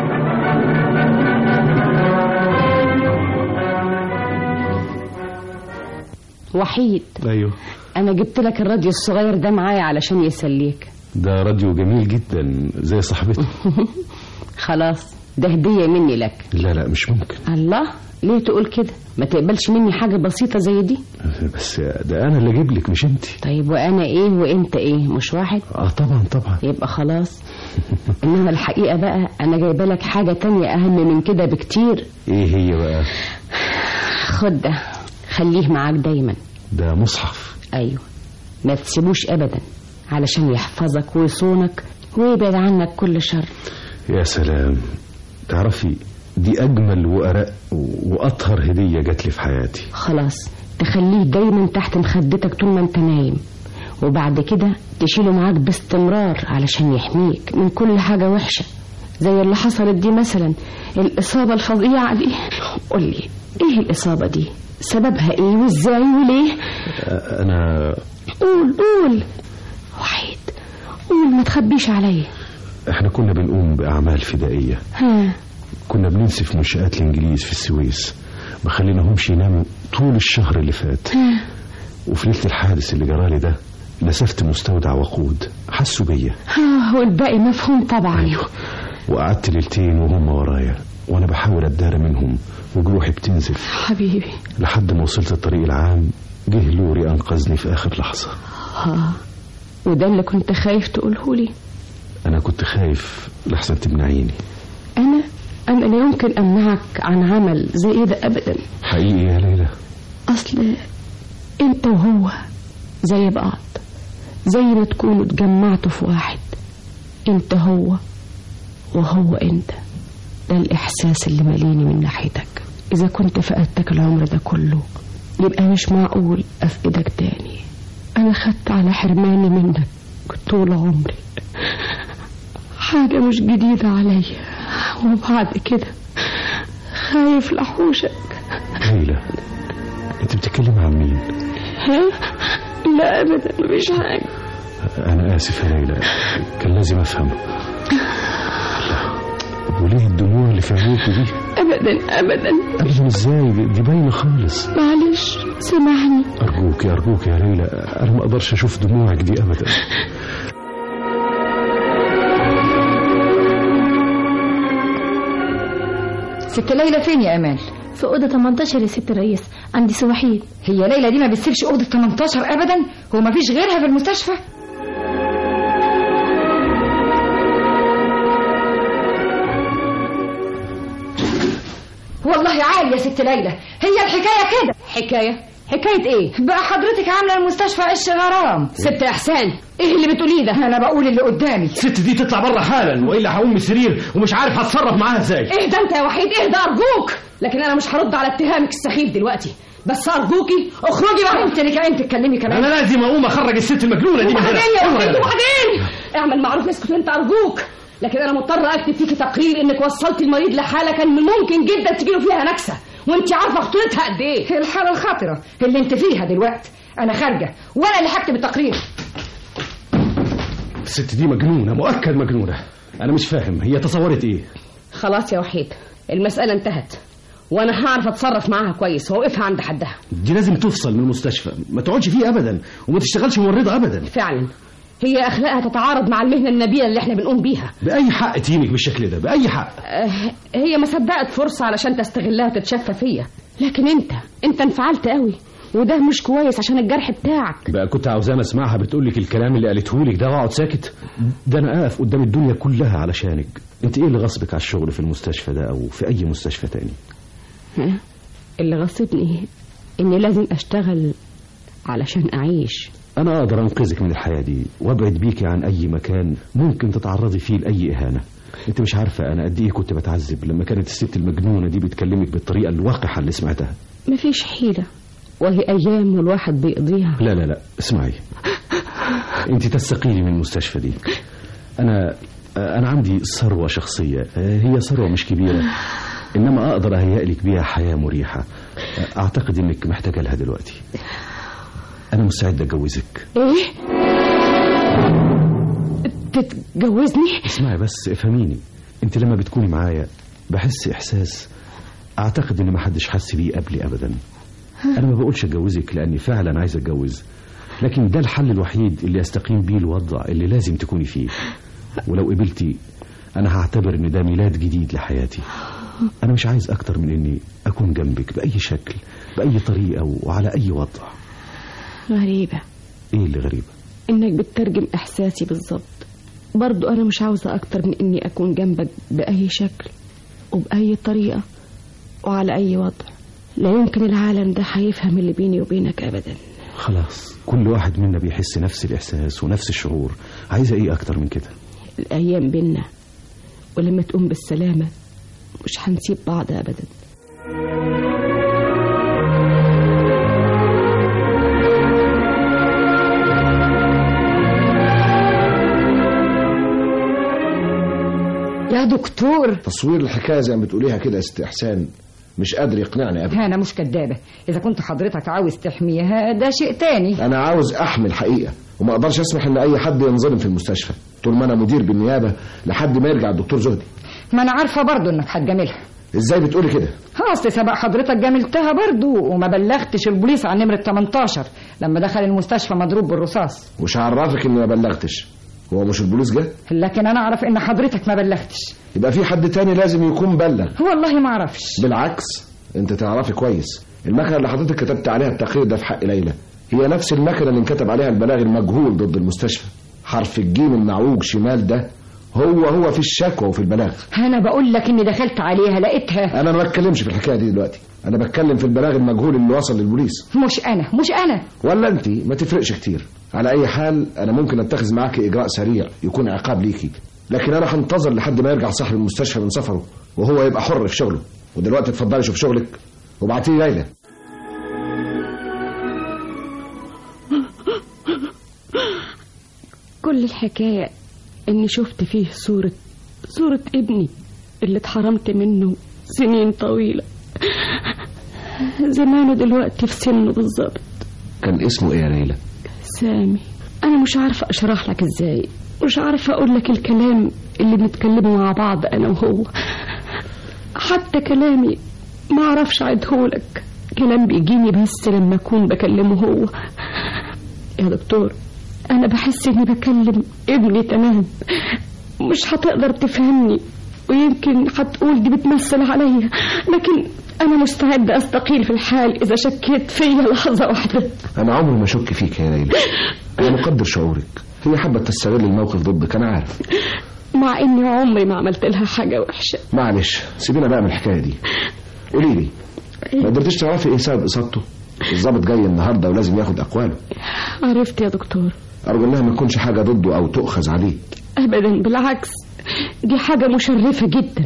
وحيد ايوه انا جبت لك الراديو الصغير ده معايا علشان يسليك ده راديو جميل جدا زي صاحبتي خلاص ده هدية مني لك لا لا مش ممكن الله ليه تقول كده ما تقبلش مني حاجة بسيطة زي دي بس ده انا اللي اجيب لك مش انت طيب وانا ايه وانت ايه مش واحد اه طبعا طبعا يبقى خلاص انما الحقيقة بقى انا جايبه لك حاجة تانية اهم من كده بكتير ايه هي بقى خد ده خليه معاك دايما ده مصحف ايوه ما تسيبوش ابدا علشان يحفظك ويصونك ويبعد عنك كل شر يا سلام تعرفي دي اجمل وارق واطهر هديه جات لي في حياتي خلاص تخليه دايما تحت مخدتك طول ما انت نايم وبعد كده تشيله معاك باستمرار علشان يحميك من كل حاجة وحشة زي اللي حصلت دي مثلا الإصابة الفظيعة دي قول لي إيه الإصابة دي سببها إيه وإزاي وليه انا قول قول وحيد قول ما تخبيش عليا احنا كنا بنقوم باعمال فدائيه ها كنا بننسف منشآت الانجليز في السويس ما خليناهمش يناموا طول الشهر اللي فات ها وفي ليله الحادث اللي جرالي ده نسفت مستودع وقود حسوا بيا ها والباقي مفهوم طبعا أيوه. وقعدت ليلتين وهم ورايا وانا بحاول اتدارى منهم وجروحي بتنزف حبيبي لحد ما وصلت الطريق العام جه لوري انقذني في اخر لحظه ها وده اللي كنت خايف تقوله لي انا كنت خايف لحسن تمنعيني أنا أنا لا يمكن أمنعك عن عمل زي ده أبدا حقيقي يا ليلى أصل أنت وهو زي بعض زي ما تكونوا اتجمعتوا في واحد أنت هو وهو أنت ده الإحساس اللي ماليني من ناحيتك إذا كنت فقدتك العمر ده كله يبقى مش معقول أفقدك تاني أنا خدت على حرماني منك طول عمري حاجة مش جديدة عليا وبعد كده خايف لحوشك ليلى انت بتتكلم عن مين ها؟ لا أبدا مفيش حاجة انا اسف يا ليلى كان لازم افهم وليه الدموع اللي في عينيك دي أبدا أبدا ابدا ازاي دي- دي باينه خالص معلش سامحني ارجوك ارجوك يا ليلى انا ما اقدرش اشوف دموعك دي ابدا ست ليلى فين يا امال في أوضة 18 يا ست الرئيس عندي سواحيل هي ليلى دي ما بتسيبش اوضه 18 ابدا هو ما فيش غيرها في المستشفى والله عالي يا ست ليلى هي الحكايه كده حكايه حكايه ايه بقى حضرتك عامله المستشفى قش غرام ست احسان ايه اللي بتقوليه ده انا بقول اللي قدامي الست دي تطلع بره حالا والا هقوم من السرير ومش عارف هتصرف معاها ازاي اهدى انت يا وحيد اهدى ارجوك لكن انا مش هرد على اتهامك السخيف دلوقتي بس ارجوكي اخرجي بقى انت اللي كمان تتكلمي كمان انا لازم اقوم اخرج الست المجنونه دي من هنا وبعدين يا وحيد يلا. وبعدين اعمل معروف اسكت انت ارجوك لكن انا مضطر اكتب فيكي تقرير انك وصلتي المريض لحاله كان من ممكن جدا تجيله فيها نكسه وانت عارفه خطورتها قد ايه الحاله الخطره اللي انت فيها دلوقتي انا خارجه وانا اللي هكتب التقرير الست دي مجنونه مؤكد مجنونه انا مش فاهم هي تصورت ايه خلاص يا وحيد المساله انتهت وانا هعرف اتصرف معاها كويس واوقفها عند حدها دي لازم تفصل من المستشفى ما تقعدش فيه ابدا وما تشتغلش ممرضه ابدا فعلا هي اخلاقها تتعارض مع المهنه النبيله اللي احنا بنقوم بيها باي حق تهينك بالشكل ده باي حق آه، هي ما صدقت فرصه علشان تستغلها وتتشفى فيا لكن انت انت انفعلت قوي وده مش كويس عشان الجرح بتاعك بقى كنت عاوزانا اسمعها بتقول لك الكلام اللي قالته لك ده واقعد ساكت ده انا اقف قدام الدنيا كلها علشانك انت ايه اللي غصبك على الشغل في المستشفى ده او في اي مستشفى تاني ها؟ اللي غصبني اني لازم اشتغل علشان اعيش انا اقدر انقذك من الحياه دي وابعد بيكي عن اي مكان ممكن تتعرضي فيه لاي اهانه انت مش عارفه انا قد ايه كنت بتعذب لما كانت الست المجنونه دي بتكلمك بالطريقه الوقحه اللي سمعتها مفيش حيله وهي ايام والواحد بيقضيها لا لا لا اسمعي انت تستقيلي من المستشفى دي انا انا عندي ثروه شخصيه هي ثروه مش كبيره انما اقدر اهيئ لك بيها حياه مريحه اعتقد انك محتاجه لها دلوقتي انا مستعد اتجوزك ايه تتجوزني اسمعي بس افهميني انت لما بتكوني معايا بحس احساس اعتقد ان محدش حس بيه قبلي ابدا انا ما بقولش اتجوزك لاني فعلا عايز اتجوز لكن ده الحل الوحيد اللي يستقيم بيه الوضع اللي لازم تكوني فيه ولو قبلتي انا هعتبر ان ده ميلاد جديد لحياتي انا مش عايز اكتر من اني اكون جنبك باي شكل باي طريقه وعلى اي وضع غريبه ايه اللي غريبه انك بتترجم احساسي بالظبط برضو انا مش عاوزه اكتر من اني اكون جنبك باي شكل وباي طريقه وعلى اي وضع لا يمكن العالم ده هيفهم اللي بيني وبينك ابدا خلاص كل واحد منا بيحس نفس الاحساس ونفس الشعور عايزه ايه اكتر من كده الايام بينا ولما تقوم بالسلامه مش هنسيب بعض ابدا يا دكتور تصوير الحكايه زي ما بتقوليها كده يا ست احسان مش قادر يقنعني ابدا انا مش كدابه اذا كنت حضرتك عاوز تحميها ده شيء تاني انا عاوز احمي الحقيقه وما اقدرش اسمح ان اي حد ينظلم في المستشفى طول ما انا مدير بالنيابه لحد ما يرجع الدكتور زهدي ما انا عارفه برضو انك هتجاملها ازاي بتقولي كده اصل سبق حضرتك جاملتها برضو وما بلغتش البوليس عن نمره 18 لما دخل المستشفى مضروب بالرصاص وش عرفك اني ما بلغتش هو مش البوليس جه لكن انا اعرف ان حضرتك ما بلغتش يبقى في حد تاني لازم يكون بلغ والله ما اعرفش بالعكس انت تعرفي كويس المكنه اللي حضرتك كتبت عليها التقرير ده في حق ليلى هي نفس المكنه اللي انكتب عليها البلاغ المجهول ضد المستشفى حرف الجيم المعوج شمال ده هو هو في الشكوى وفي البلاغ انا بقول لك اني دخلت عليها لقيتها انا ما بتكلمش في الحكايه دي دلوقتي انا بتكلم في البلاغ المجهول اللي وصل للبوليس مش انا مش انا ولا انت ما تفرقش كتير على اي حال انا ممكن اتخذ معاك اجراء سريع يكون عقاب ليكي لكن انا هنتظر لحد ما يرجع صاحب المستشفى من سفره وهو يبقى حر في شغله ودلوقتي اتفضلي شوف شغلك وابعتي لي ليلى كل الحكاية إني شفت فيه صورة صورة ابني اللي اتحرمت منه سنين طويلة زمانه دلوقتي في سنه بالظبط كان اسمه ايه يا ليلى سامي أنا مش عارفة أشرح لك إزاي مش عارفة أقول لك الكلام اللي بنتكلمه مع بعض أنا وهو حتى كلامي ما أعرفش أعدهولك كلام بيجيني بس لما أكون بكلمه هو يا دكتور أنا بحس إني بكلم ابني تمام مش هتقدر تفهمني ويمكن هتقول دي بتمثل عليا لكن أنا مستعدة أستقيل في الحال إذا شكيت فيا لحظة واحدة انا عمري ما اشك فيك يا ليلى انا مقدر شعورك هي حابه تستغل الموقف ضدك انا عارف مع إني عمري ما عملت لها حاجة وحشة معلش سيبينا بقى من الحكايه دي قولي لي ما قدرتيش تعرفي ايه سبب اصابته الضابط جاي النهارده ولازم ياخد اقواله عرفت يا دكتور ارجو انها ما تكونش حاجه ضده او تؤخذ عليه أبدا بالعكس دي حاجة مشرفة جدا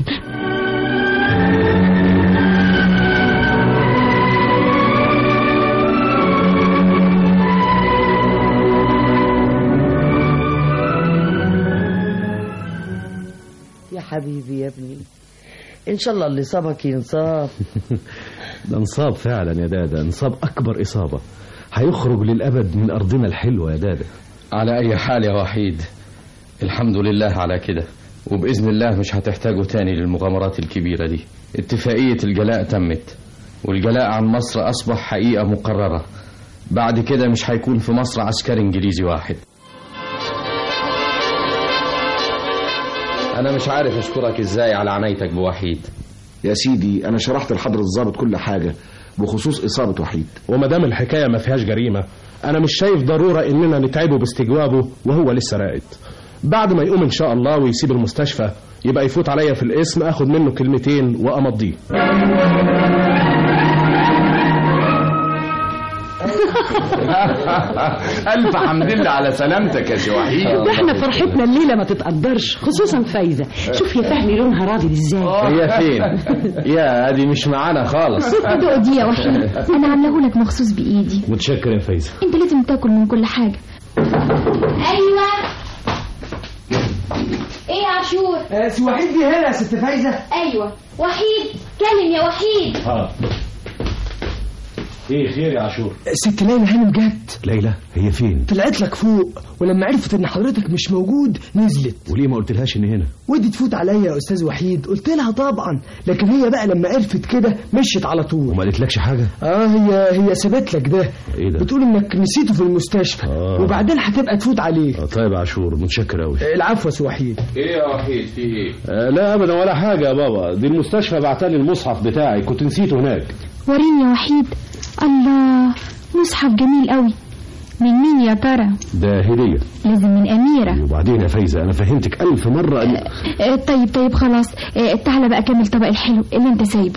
يا حبيبي يا ابني ان شاء الله اللي صابك ينصاب ده انصاب فعلا يا دادا انصاب اكبر اصابه هيخرج للابد من ارضنا الحلوه يا دادا على أي حال يا وحيد الحمد لله على كده وبإذن الله مش هتحتاجوا تاني للمغامرات الكبيرة دي اتفاقية الجلاء تمت والجلاء عن مصر أصبح حقيقة مقررة بعد كده مش هيكون في مصر عسكري إنجليزي واحد أنا مش عارف أشكرك إزاي على عنايتك بوحيد يا سيدي انا شرحت لحضرة الضابط كل حاجه بخصوص اصابه وحيد وما دام الحكايه ما فيهاش جريمه انا مش شايف ضروره اننا نتعبه باستجوابه وهو لسه راقد بعد ما يقوم ان شاء الله ويسيب المستشفى يبقى يفوت عليا في الاسم اخد منه كلمتين وامضيه الف حمد لله على سلامتك يا سي وحيد ده احنا فرحتنا الليله ما تتقدرش خصوصا فايزه شوف يا فهمي لونها راضي ازاي هي فين يا دي مش معانا خالص دوق دي يا وحيد انا عامله لك مخصوص بايدي متشكر يا فايزه انت لازم تاكل من كل حاجه ايوه ايه يا عاشور سي وحيد دي هنا يا ست فايزه ايوه وحيد كلم يا وحيد اه ايه خير يا عاشور ست ليلى هانم جت ليلى هي فين طلعت لك فوق ولما عرفت ان حضرتك مش موجود نزلت وليه ما قلتلهاش ان هنا ودي تفوت عليا يا استاذ وحيد قلت لها طبعا لكن هي بقى لما عرفت كده مشيت على طول وما قالتلكش حاجه اه هي هي سابت لك ده ايه ده بتقول انك نسيته في المستشفى آه. وبعدين هتبقى تفوت عليه آه طيب يا عاشور متشكر قوي العفو يا سي وحيد ايه يا وحيد في ايه آه لا ابدا ولا حاجه يا بابا دي المستشفى بعتلي المصحف بتاعي كنت نسيته هناك وريني يا وحيد الله مصحف جميل قوي من مين يا ترى ده هديه لازم من أميرة وبعدين يا فايزه انا فهمتك الف مره أن... آه، طيب طيب خلاص آه، تعالى بقى كمل طبق الحلو اللي انت سايبه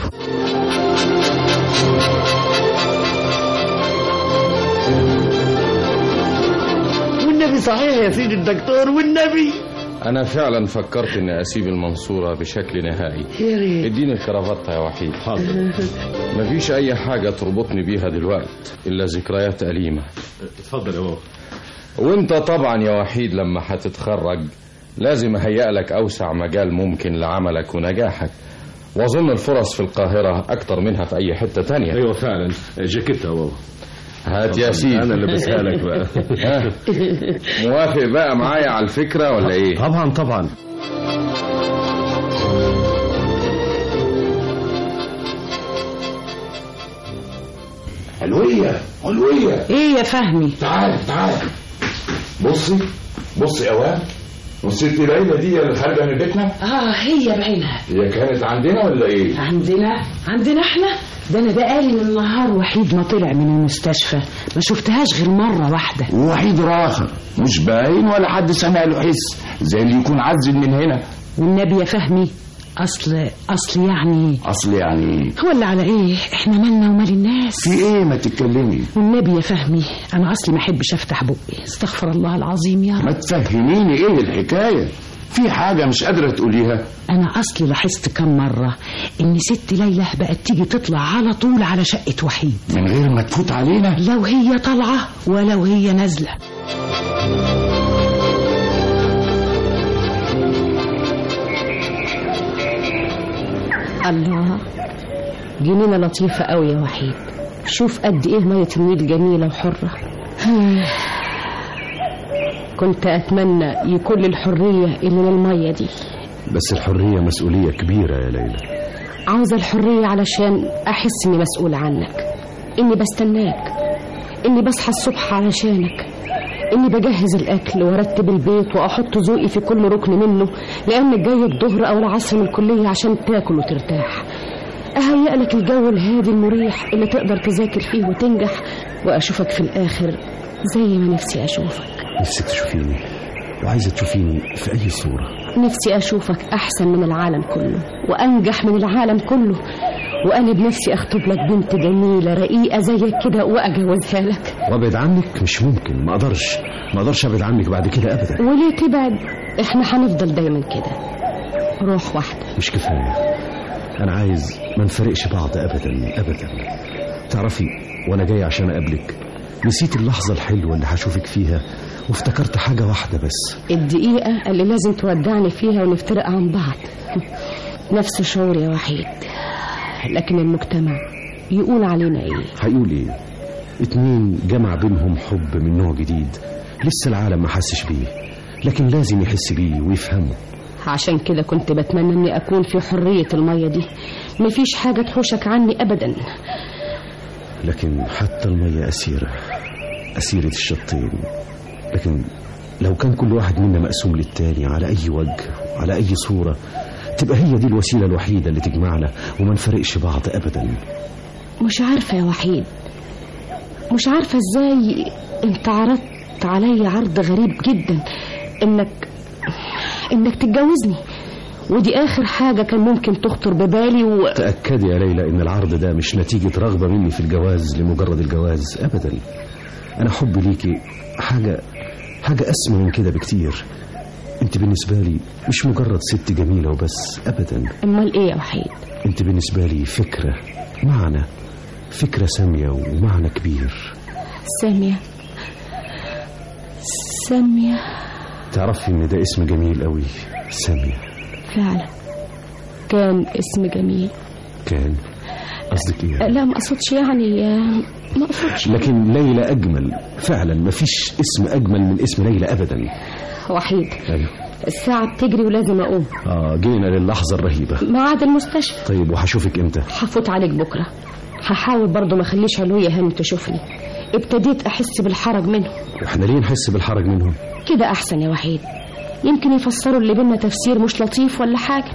والنبي صحيح يا سيدي الدكتور والنبي أنا فعلا فكرت إني أسيب المنصورة بشكل نهائي يا ريت اديني الكرافتة يا وحيد حاضر مفيش أي حاجة تربطني بيها دلوقتي إلا ذكريات أليمة اتفضل يا بابا وانت طبعا يا وحيد لما هتتخرج لازم أهيأ لك أوسع مجال ممكن لعملك ونجاحك وأظن الفرص في القاهرة أكتر منها في أي حتة تانية ايوه فعلا جاكيتة بابا هات يا سيدي انا اللي لابسها لك بقى ها؟ موافق بقى معايا على الفكرة ولا إيه؟ طبعا طبعا علوية علوية ايه يا فهمي تعال تعال بصي بصي يا واد والست ليلى دي اللي خارجه من بيتنا اه هي بعينها هي كانت عندنا ولا ايه؟ عندنا عندنا احنا ده انا بقالي من النهار وحيد ما طلع من المستشفى ما شفتهاش غير مرة واحدة وحيد راخر مش باين ولا حد سمع له حس زي اللي يكون عزل من هنا والنبي يا فهمي اصل اصل يعني اصل يعني هو اللي على ايه احنا مالنا ومال الناس في ايه ما تتكلمي والنبي يا فهمي انا اصلي ما احبش افتح بقي استغفر الله العظيم يا ما رب تفهميني ايه الحكايه في حاجه مش قادره تقوليها انا اصلي لاحظت كم مرة ان ست ليلى بقت تيجي تطلع على طول على شقة وحيد من غير ما تفوت علينا لو هي طالعة ولو هي نازلة الله جنينة لطيفة قوي يا وحيد شوف قد ايه مية النيل جميلة وحرة كنت اتمنى يكون لي الحرية اللي من المية دي بس الحرية مسؤولية كبيرة يا ليلى عاوزة الحرية علشان احس اني مسؤول عنك اني بستناك اني بصحى الصبح علشانك اني بجهز الاكل وارتب البيت واحط ذوقي في كل ركن منه لانك جاي الظهر او العصر من الكليه عشان تاكل وترتاح اهيئ لك الجو الهادي المريح اللي تقدر تذاكر فيه وتنجح واشوفك في الاخر زي ما نفسي اشوفك نفسك تشوفيني وعايزة تشوفيني في أي صورة نفسي اشوفك احسن من العالم كله وانجح من العالم كله وانا بنفسي اخطب لك بنت جميله رقيقه زيك كده واجوزها لك وابعد عنك مش ممكن ما اقدرش ما اقدرش ابعد عنك بعد كده ابدا وليه تبعد احنا هنفضل دايما كده روح واحده مش كفايه انا عايز ما نفرقش بعض ابدا ابدا تعرفي وانا جاي عشان اقابلك نسيت اللحظه الحلوه اللي هشوفك فيها وافتكرت حاجه واحده بس الدقيقه اللي لازم تودعني فيها ونفترق عن بعض نفس شعور يا وحيد لكن المجتمع يقول علينا ايه هيقول ايه اتنين جمع بينهم حب من نوع جديد لسه العالم ما حسش بيه لكن لازم يحس بيه ويفهمه عشان كده كنت بتمنى اني اكون في حرية المية دي مفيش حاجة تحوشك عني ابدا لكن حتى المية أسيرة أسيرة الشطين لكن لو كان كل واحد منا مقسوم للتاني على أي وجه على أي صورة تبقى هي دي الوسيلة الوحيدة اللي تجمعنا وما نفرقش بعض أبدا مش عارفة يا وحيد مش عارفة ازاي انت عرضت علي عرض غريب جدا انك انك تتجوزني ودي اخر حاجة كان ممكن تخطر ببالي و... تأكدي يا ليلى إن العرض ده مش نتيجة رغبة مني في الجواز لمجرد الجواز أبدا أنا حبي ليكي حاجة حاجة أسمى من كده بكتير أنت بالنسبة لي مش مجرد ست جميلة وبس أبدا امال ايه يا وحيد أنت بالنسبة لي فكرة معنى فكرة سامية ومعنى كبير سامية سامية تعرفي إن ده اسم جميل قوي سامية فعلا كان اسم جميل كان قصدك إيه لا ما اقصدش يعني آه، ما اقصدش لكن ليلى أجمل فعلا مفيش اسم أجمل من اسم ليلى أبدا وحيد أيوه الساعة بتجري ولازم اقوم آه جينا للحظة الرهيبة ميعاد المستشفى طيب وهشوفك إمتى هفوت عليك بكرة هحاول برضه ما اخليش علوية هاني تشوفني ابتديت احس بالحرج منه وإحنا ليه نحس بالحرج منهم كده احسن يا وحيد يمكن يفسروا اللي بينا تفسير مش لطيف ولا حاجة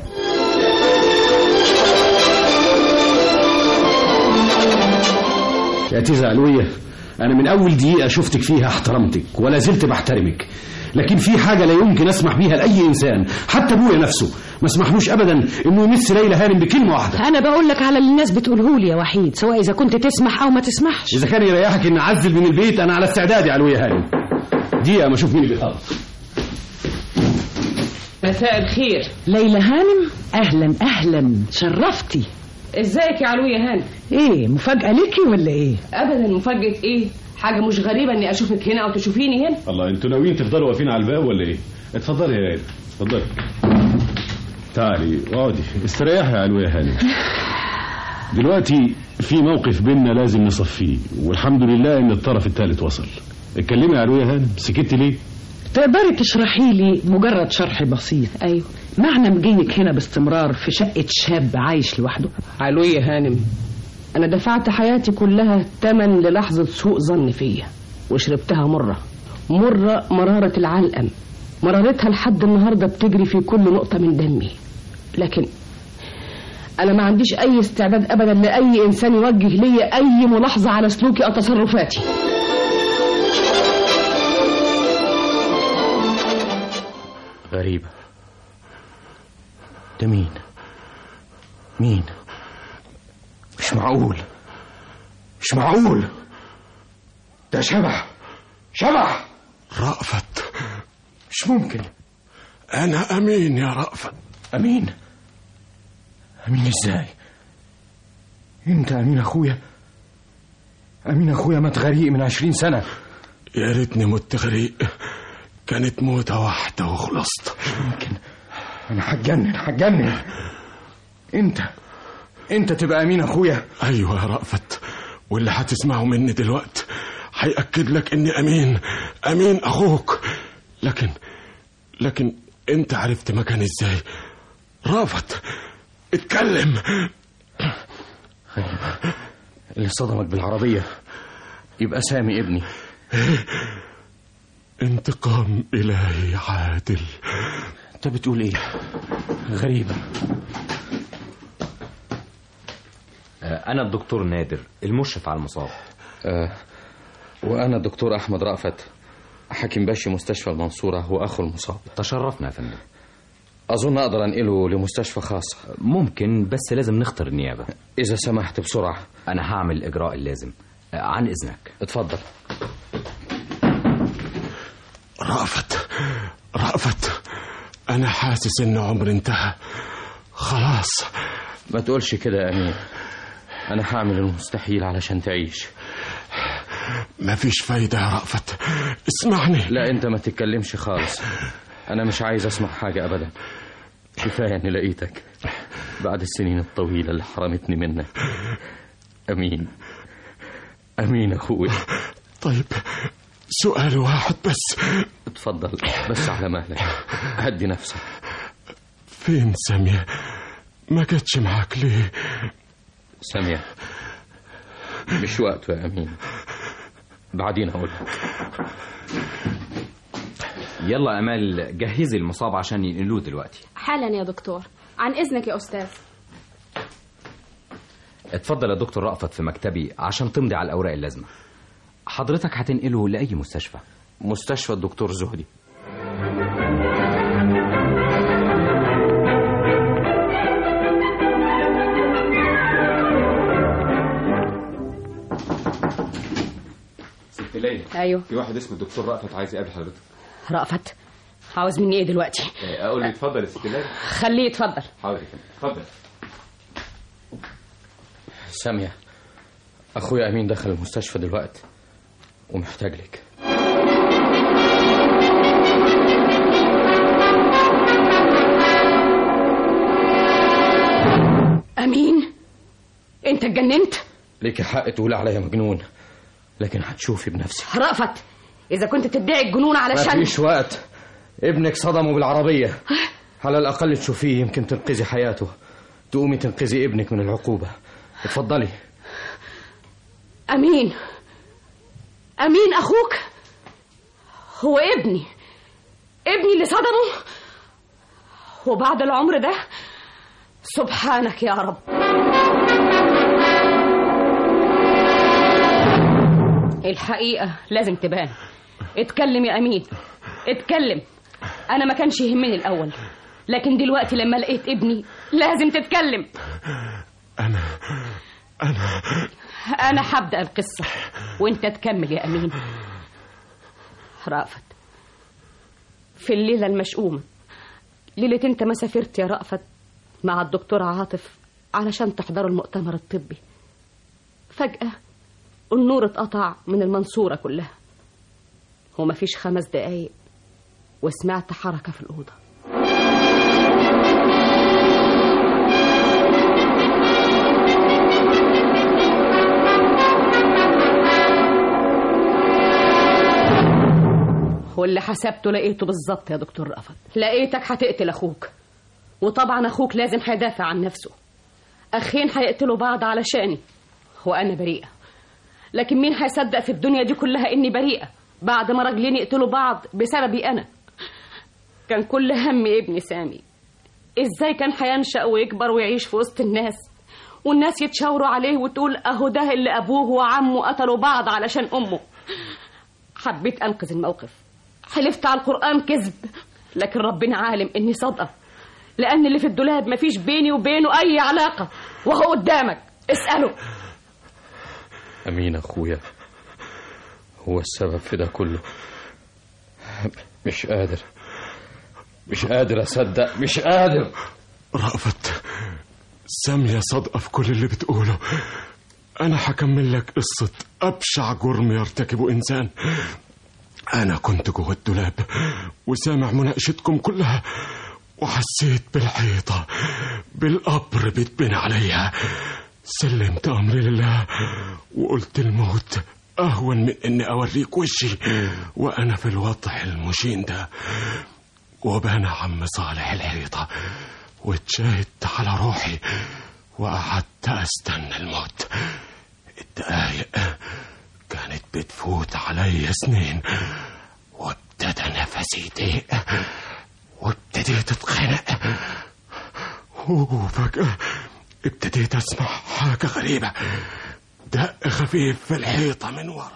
يا تيزة علوية أنا من أول دقيقة شفتك فيها احترمتك ولا زلت بحترمك لكن في حاجة لا يمكن أسمح بيها لأي إنسان حتى أبويا نفسه ما اسمحلوش أبدا إنه يمس ليلى هانم بكلمة واحدة انا بقول لك على اللي الناس بتقوله لي يا وحيد سواء اذا كنت تسمح او ما تسمحش إذا كان يريحك إن أعزل من البيت أنا على استعداد يا علوية هانم دقيقة ما أشوف مين اللي بيخلص مساء الخير ليلى هانم اهلا اهلا شرفتي ازيك يا علوية هاني ايه مفاجأة ليكي ولا ايه ابدا مفاجأة ايه حاجة مش غريبة اني اشوفك هنا او تشوفيني هنا الله انتوا ناويين تفضلوا واقفين على الباب ولا ايه؟ اتفضلي يا ليلى اتفضلي تعالي اقعدي استريحي يا علوية هانم دلوقتي في موقف بيننا لازم نصفيه والحمد لله ان الطرف الثالث وصل اتكلمي يا علوية هانم سكتي ليه تقدري تشرحي لي مجرد شرح بسيط ايوه معنى مجيك هنا باستمرار في شقة شاب عايش لوحده علوية هانم أنا دفعت حياتي كلها تمن للحظة سوء ظن فيا وشربتها مرة مرة مرارة العلقم مرارتها لحد النهاردة بتجري في كل نقطة من دمي لكن أنا ما عنديش أي استعداد أبدا لأي إنسان يوجه لي أي ملاحظة على سلوكي أو تصرفاتي غريبة ده مين مين مش معقول مش معقول ده شبح شبح رأفت مش ممكن أنا أمين يا رأفت أمين أمين إزاي أنت أمين أخويا أمين أخويا مات غريق من عشرين سنة يا ريتني مت غريق كانت موتة واحدة وخلصت ممكن أنا هتجنن هتجنن أنت أنت تبقى أمين أخويا أيوة يا رأفت واللي هتسمعه مني دلوقتي هيأكد لك إني أمين أمين أخوك لكن لكن أنت عرفت مكاني إزاي رأفت اتكلم اللي صدمك بالعربية يبقى سامي ابني انتقام إلهي عادل أنت بتقول إيه غريبة أنا الدكتور نادر المشرف على المصاب آه وأنا الدكتور أحمد رأفت حكيم باشي مستشفى المنصورة وأخو المصاب تشرفنا يا فندم أظن أقدر أنقله لمستشفى خاصة ممكن بس لازم نختار النيابة إذا سمحت بسرعة أنا هعمل الإجراء اللازم عن إذنك اتفضل رأفت رأفت أنا حاسس إن عمري انتهى خلاص ما تقولش كده يا أمين أنا هعمل المستحيل علشان تعيش مفيش فايدة يا رأفت اسمعني لا أنت ما تتكلمش خالص أنا مش عايز أسمع حاجة أبدا كفاية إني لقيتك بعد السنين الطويلة اللي حرمتني منك أمين أمين أخوي طيب سؤال واحد بس اتفضل بس على مهلك هدي نفسك فين سامية ما جاتش معاك ليه سامية مش وقته يا أمين بعدين أقول لك يلا أمال جهزي المصاب عشان ينقلوه دلوقتي حالا يا دكتور عن إذنك يا أستاذ اتفضل يا دكتور رأفت في مكتبي عشان تمضي على الأوراق اللازمة حضرتك هتنقله لأي مستشفى مستشفى الدكتور زهدي ست ليلى ايوه في واحد اسمه الدكتور رأفت عايز يقابل حضرتك رأفت عاوز مني ايه دلوقتي إيه، اقول له اتفضل يا ست ليلى خليه يتفضل حاضر يا فندم اتفضل سامية أخويا أمين دخل المستشفى دلوقتي ومحتاج لك امين انت اتجننت ليك حق تقول عليا مجنون لكن هتشوفي بنفسك رأفت اذا كنت تدعي الجنون علشان مفيش وقت ابنك صدمه بالعربية على الأقل تشوفيه يمكن تنقذي حياته تقومي تنقذي ابنك من العقوبة اتفضلي امين امين اخوك هو ابني ابني اللي صدمه وبعد العمر ده سبحانك يا رب الحقيقة لازم تبان اتكلم يا أمين اتكلم أنا ما كانش يهمني الأول لكن دلوقتي لما لقيت ابني لازم تتكلم أنا أنا أنا هبدأ القصة وأنت تكمل يا أمين رأفت في الليلة المشؤومة ليلة أنت ما سافرت يا رأفت مع الدكتور عاطف علشان تحضروا المؤتمر الطبي فجأة النور اتقطع من المنصورة كلها ومفيش خمس دقايق وسمعت حركة في الأوضة واللي حسبته لقيته بالظبط يا دكتور رأفت لقيتك هتقتل اخوك وطبعا اخوك لازم هيدافع عن نفسه اخين هيقتلوا بعض علشاني وانا بريئه لكن مين هيصدق في الدنيا دي كلها اني بريئه بعد ما راجلين يقتلوا بعض بسببي انا كان كل هم ابني سامي ازاي كان هينشأ ويكبر ويعيش في وسط الناس والناس يتشاوروا عليه وتقول اهو ده اللي ابوه وعمه قتلوا بعض علشان امه حبيت انقذ الموقف حلفت على القرآن كذب لكن ربنا عالم اني صادقة لان اللي في الدولاب مفيش بيني وبينه اي علاقة وهو قدامك اسأله أمين أخويا هو السبب في ده كله مش قادر مش قادر أصدق مش قادر رأفت سامية صادقة في كل اللي بتقوله أنا هكمل لك قصة أبشع جرم يرتكبه إنسان أنا كنت جوه الدولاب وسامع مناقشتكم كلها وحسيت بالحيطة بالقبر بيتبني عليها سلمت أمري لله وقلت الموت أهون من إني أوريك وشي وأنا في الوضع المشين ده وبنى عم صالح الحيطة واتشاهدت على روحي وقعدت أستنى الموت الدقايق كانت بتفوت علي سنين وابتدى نفسي يضيق وابتديت اتخنق وفجأة ابتديت اسمع حاجة غريبة دق خفيف في الحيطة من ورا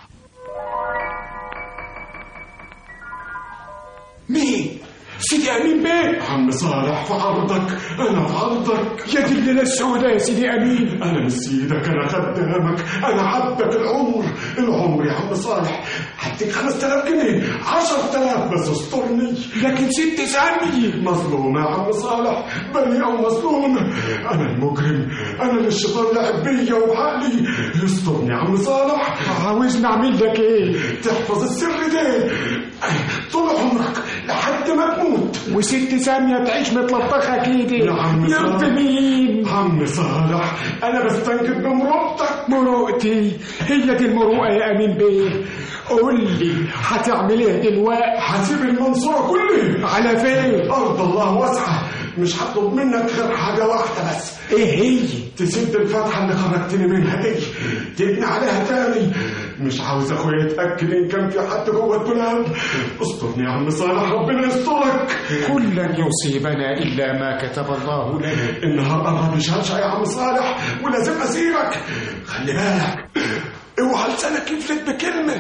مين؟ سيدي أمين بيه عم صالح في عرضك أنا في عرضك يا دي الليلة السوداء يا سيدي أمين أنا مش سيدك أنا خدامك أنا عبدك العمر العمر يا عم صالح هديك 5000 جنيه 10000 بس استرني لكن ست سامي مظلوم يا عم صالح بريء ومظلوم أنا المجرم أنا اللي الشيطان لعب بيا وبعقلي استرني يا عم صالح عاوزني أعمل لك إيه؟ تحفظ السر ده طول عمرك لحد ما تموت وست سامية تعيش متلطخة كده يا عم يرضي صالح. مين؟ عم صالح أنا بستنجد بمرؤتك مروءتي هي دي المروءة يا أمين بيه قول لي هتعمل ايه دلوقتي؟ هسيب المنصورة كلها على فين؟ أرض الله واسعة مش هطلب منك غير حاجة واحدة بس ايه هي؟ تسد الفتحة اللي خرجتني منها دي تبني عليها تاني مش عاوز اخويا يتأكد ان كان في حد جوه الدولاب استرني يا عم صالح ربنا يسترك كل لن يصيبنا إلا ما كتب الله لنا النهار قرب يشرشع يا عم صالح ولازم اسيبك خلي بالك اوعى لسانك يفلت بكلمة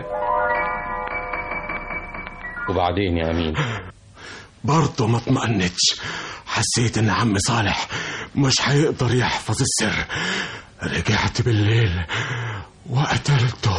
وبعدين يا أمين برضه ما اطمأنتش حسيت ان عم صالح مش هيقدر يحفظ السر رجعت بالليل وقتلته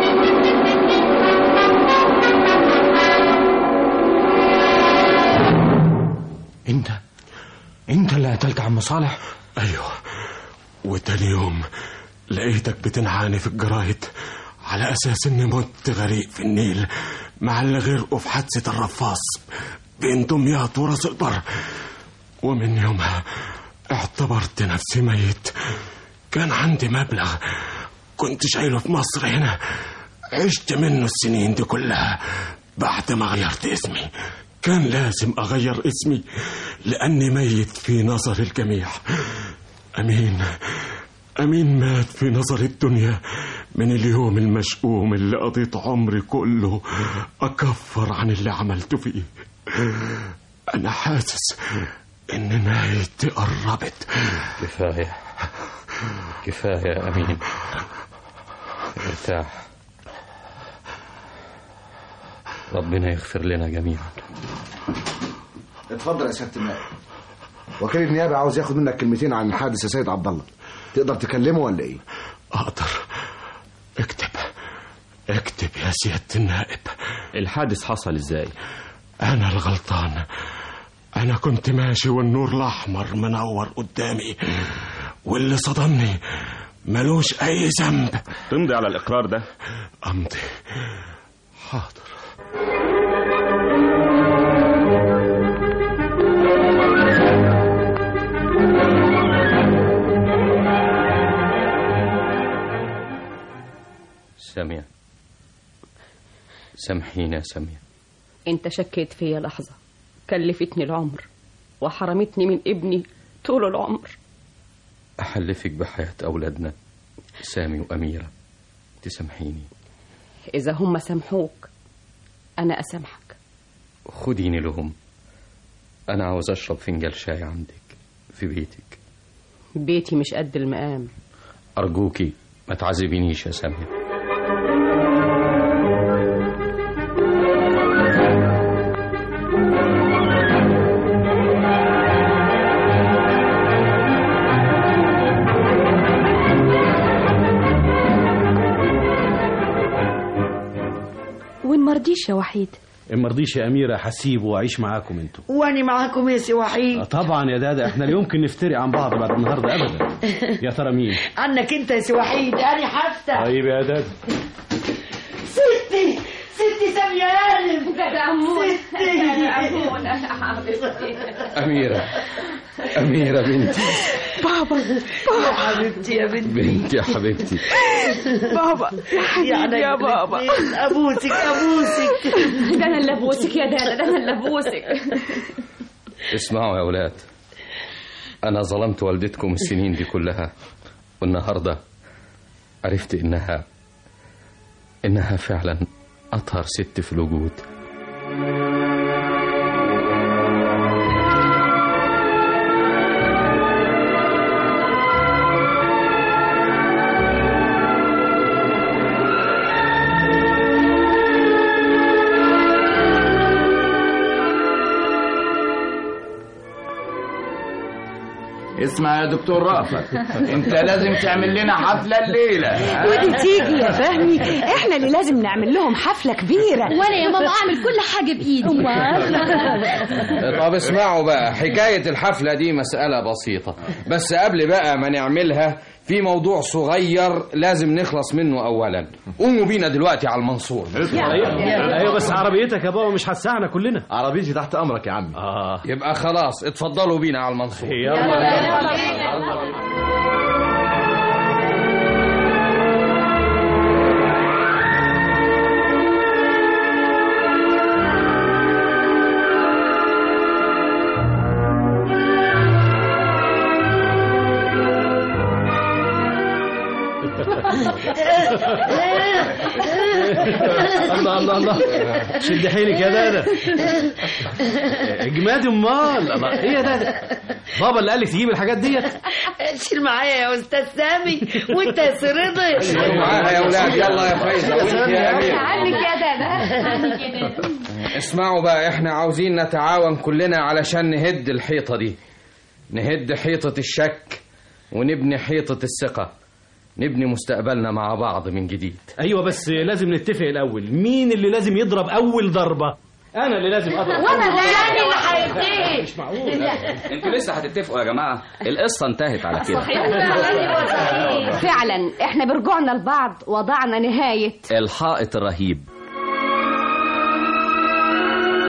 انت انت اللي قتلت عم صالح ايوه وتاني يوم لقيتك بتنعاني في الجرايد على اساس اني مت غريق في النيل مع اللي غرقوا في حادثه الرفاص بين دمياط وراس البر ومن يومها اعتبرت نفسي ميت كان عندي مبلغ كنت شايله في مصر هنا عشت منه السنين دي كلها بعد ما غيرت اسمي كان لازم أغير اسمي لأني ميت في نظر الجميع أمين أمين مات في نظر الدنيا من اليوم المشؤوم اللي قضيت عمري كله أكفر عن اللي عملته فيه أنا حاسس إن نهايتي قربت كفاية كفاية يا أمين ارتاح ربنا يغفر لنا جميعا اتفضل يا سياده النائب وكيل النيابه عاوز ياخد منك كلمتين عن حادث يا سيد عبد الله تقدر تكلمه ولا ايه أقدر اكتب اكتب يا سيادة النائب الحادث حصل ازاي أنا الغلطان أنا كنت ماشي والنور الأحمر منور قدامي واللي صدمني ملوش أي ذنب تمضي على الإقرار ده أمضي حاضر سامية سامحينا يا سامية انت شكيت فيا لحظة كلفتني العمر وحرمتني من ابني طول العمر أحلفك بحياة أولادنا سامي وأميرة تسامحيني إذا هم سامحوك أنا أسامحك خديني لهم أنا عاوز أشرب فنجان شاي عندك في بيتك بيتي مش قد المقام أرجوكي ما تعذبينيش يا سامية وين مرضيش يا وحيد إن مرضيش يا أميرة هسيبه وأعيش معاكم أنتوا واني معاكم يا سي وحيد آه طبعا يا دادا احنا لا يمكن نفترق عن بعض بعد النهارده ابدا يا ترى مين عنك انت يا سي وحيد انا هفتح طيب يا دادا ستي ستي سامية هانم أميرة أميرة بنتي بابا بابا حبيبتي يا بنتي بنتي يا حبيبتي بابا يا حبيبي يا بابا ابوسك ابوسك ده انا اللي ابوسك يا دادا ده انا اللي ابوسك اسمعوا يا أولاد أنا ظلمت والدتكم السنين دي كلها والنهاردة عرفت إنها إنها فعلا أطهر ست في الوجود اسمع يا دكتور رأفت انت لازم تعمل لنا حفلة الليلة ودي تيجي يا فهمي احنا اللي لازم نعمل لهم حفلة كبيرة وانا يا ماما اعمل كل حاجه بايدي طب اسمعوا بقى حكاية الحفلة دي مسألة بسيطة بس قبل بقى ما نعملها في موضوع صغير لازم نخلص منه أولا قوموا بينا دلوقتي على المنصور ايوه بس عربيتك يا بابا مش هتسعنا كلنا عربيتي تحت أمرك يا عمي آه. يبقى خلاص اتفضلوا بينا على المنصور يلا الله الله الله شد حيلك يا دادا اجمادي امال الله ايه يا دادا بابا اللي قالك تجيب الحاجات ديت شيل معايا يا استاذ سامي وانت يا سرضي شيلوا معاها يا أولاد يلا يا فايزة وانت يا أمير عنك يا دادا عنك يا دادا اسمعوا بقى احنا عاوزين نتعاون كلنا علشان نهد الحيطة دي نهد حيطة الشك ونبني حيطة الثقة نبني مستقبلنا مع بعض من جديد ايوه بس لازم نتفق الاول مين اللي لازم يضرب اول ضربه انا اللي لازم اضرب وانا اللي اللي هيديه مش معقول انتوا لسه هتتفقوا يا جماعة القصة انتهت على كده فعلا احنا برجوعنا لبعض وضعنا نهاية الحائط الرهيب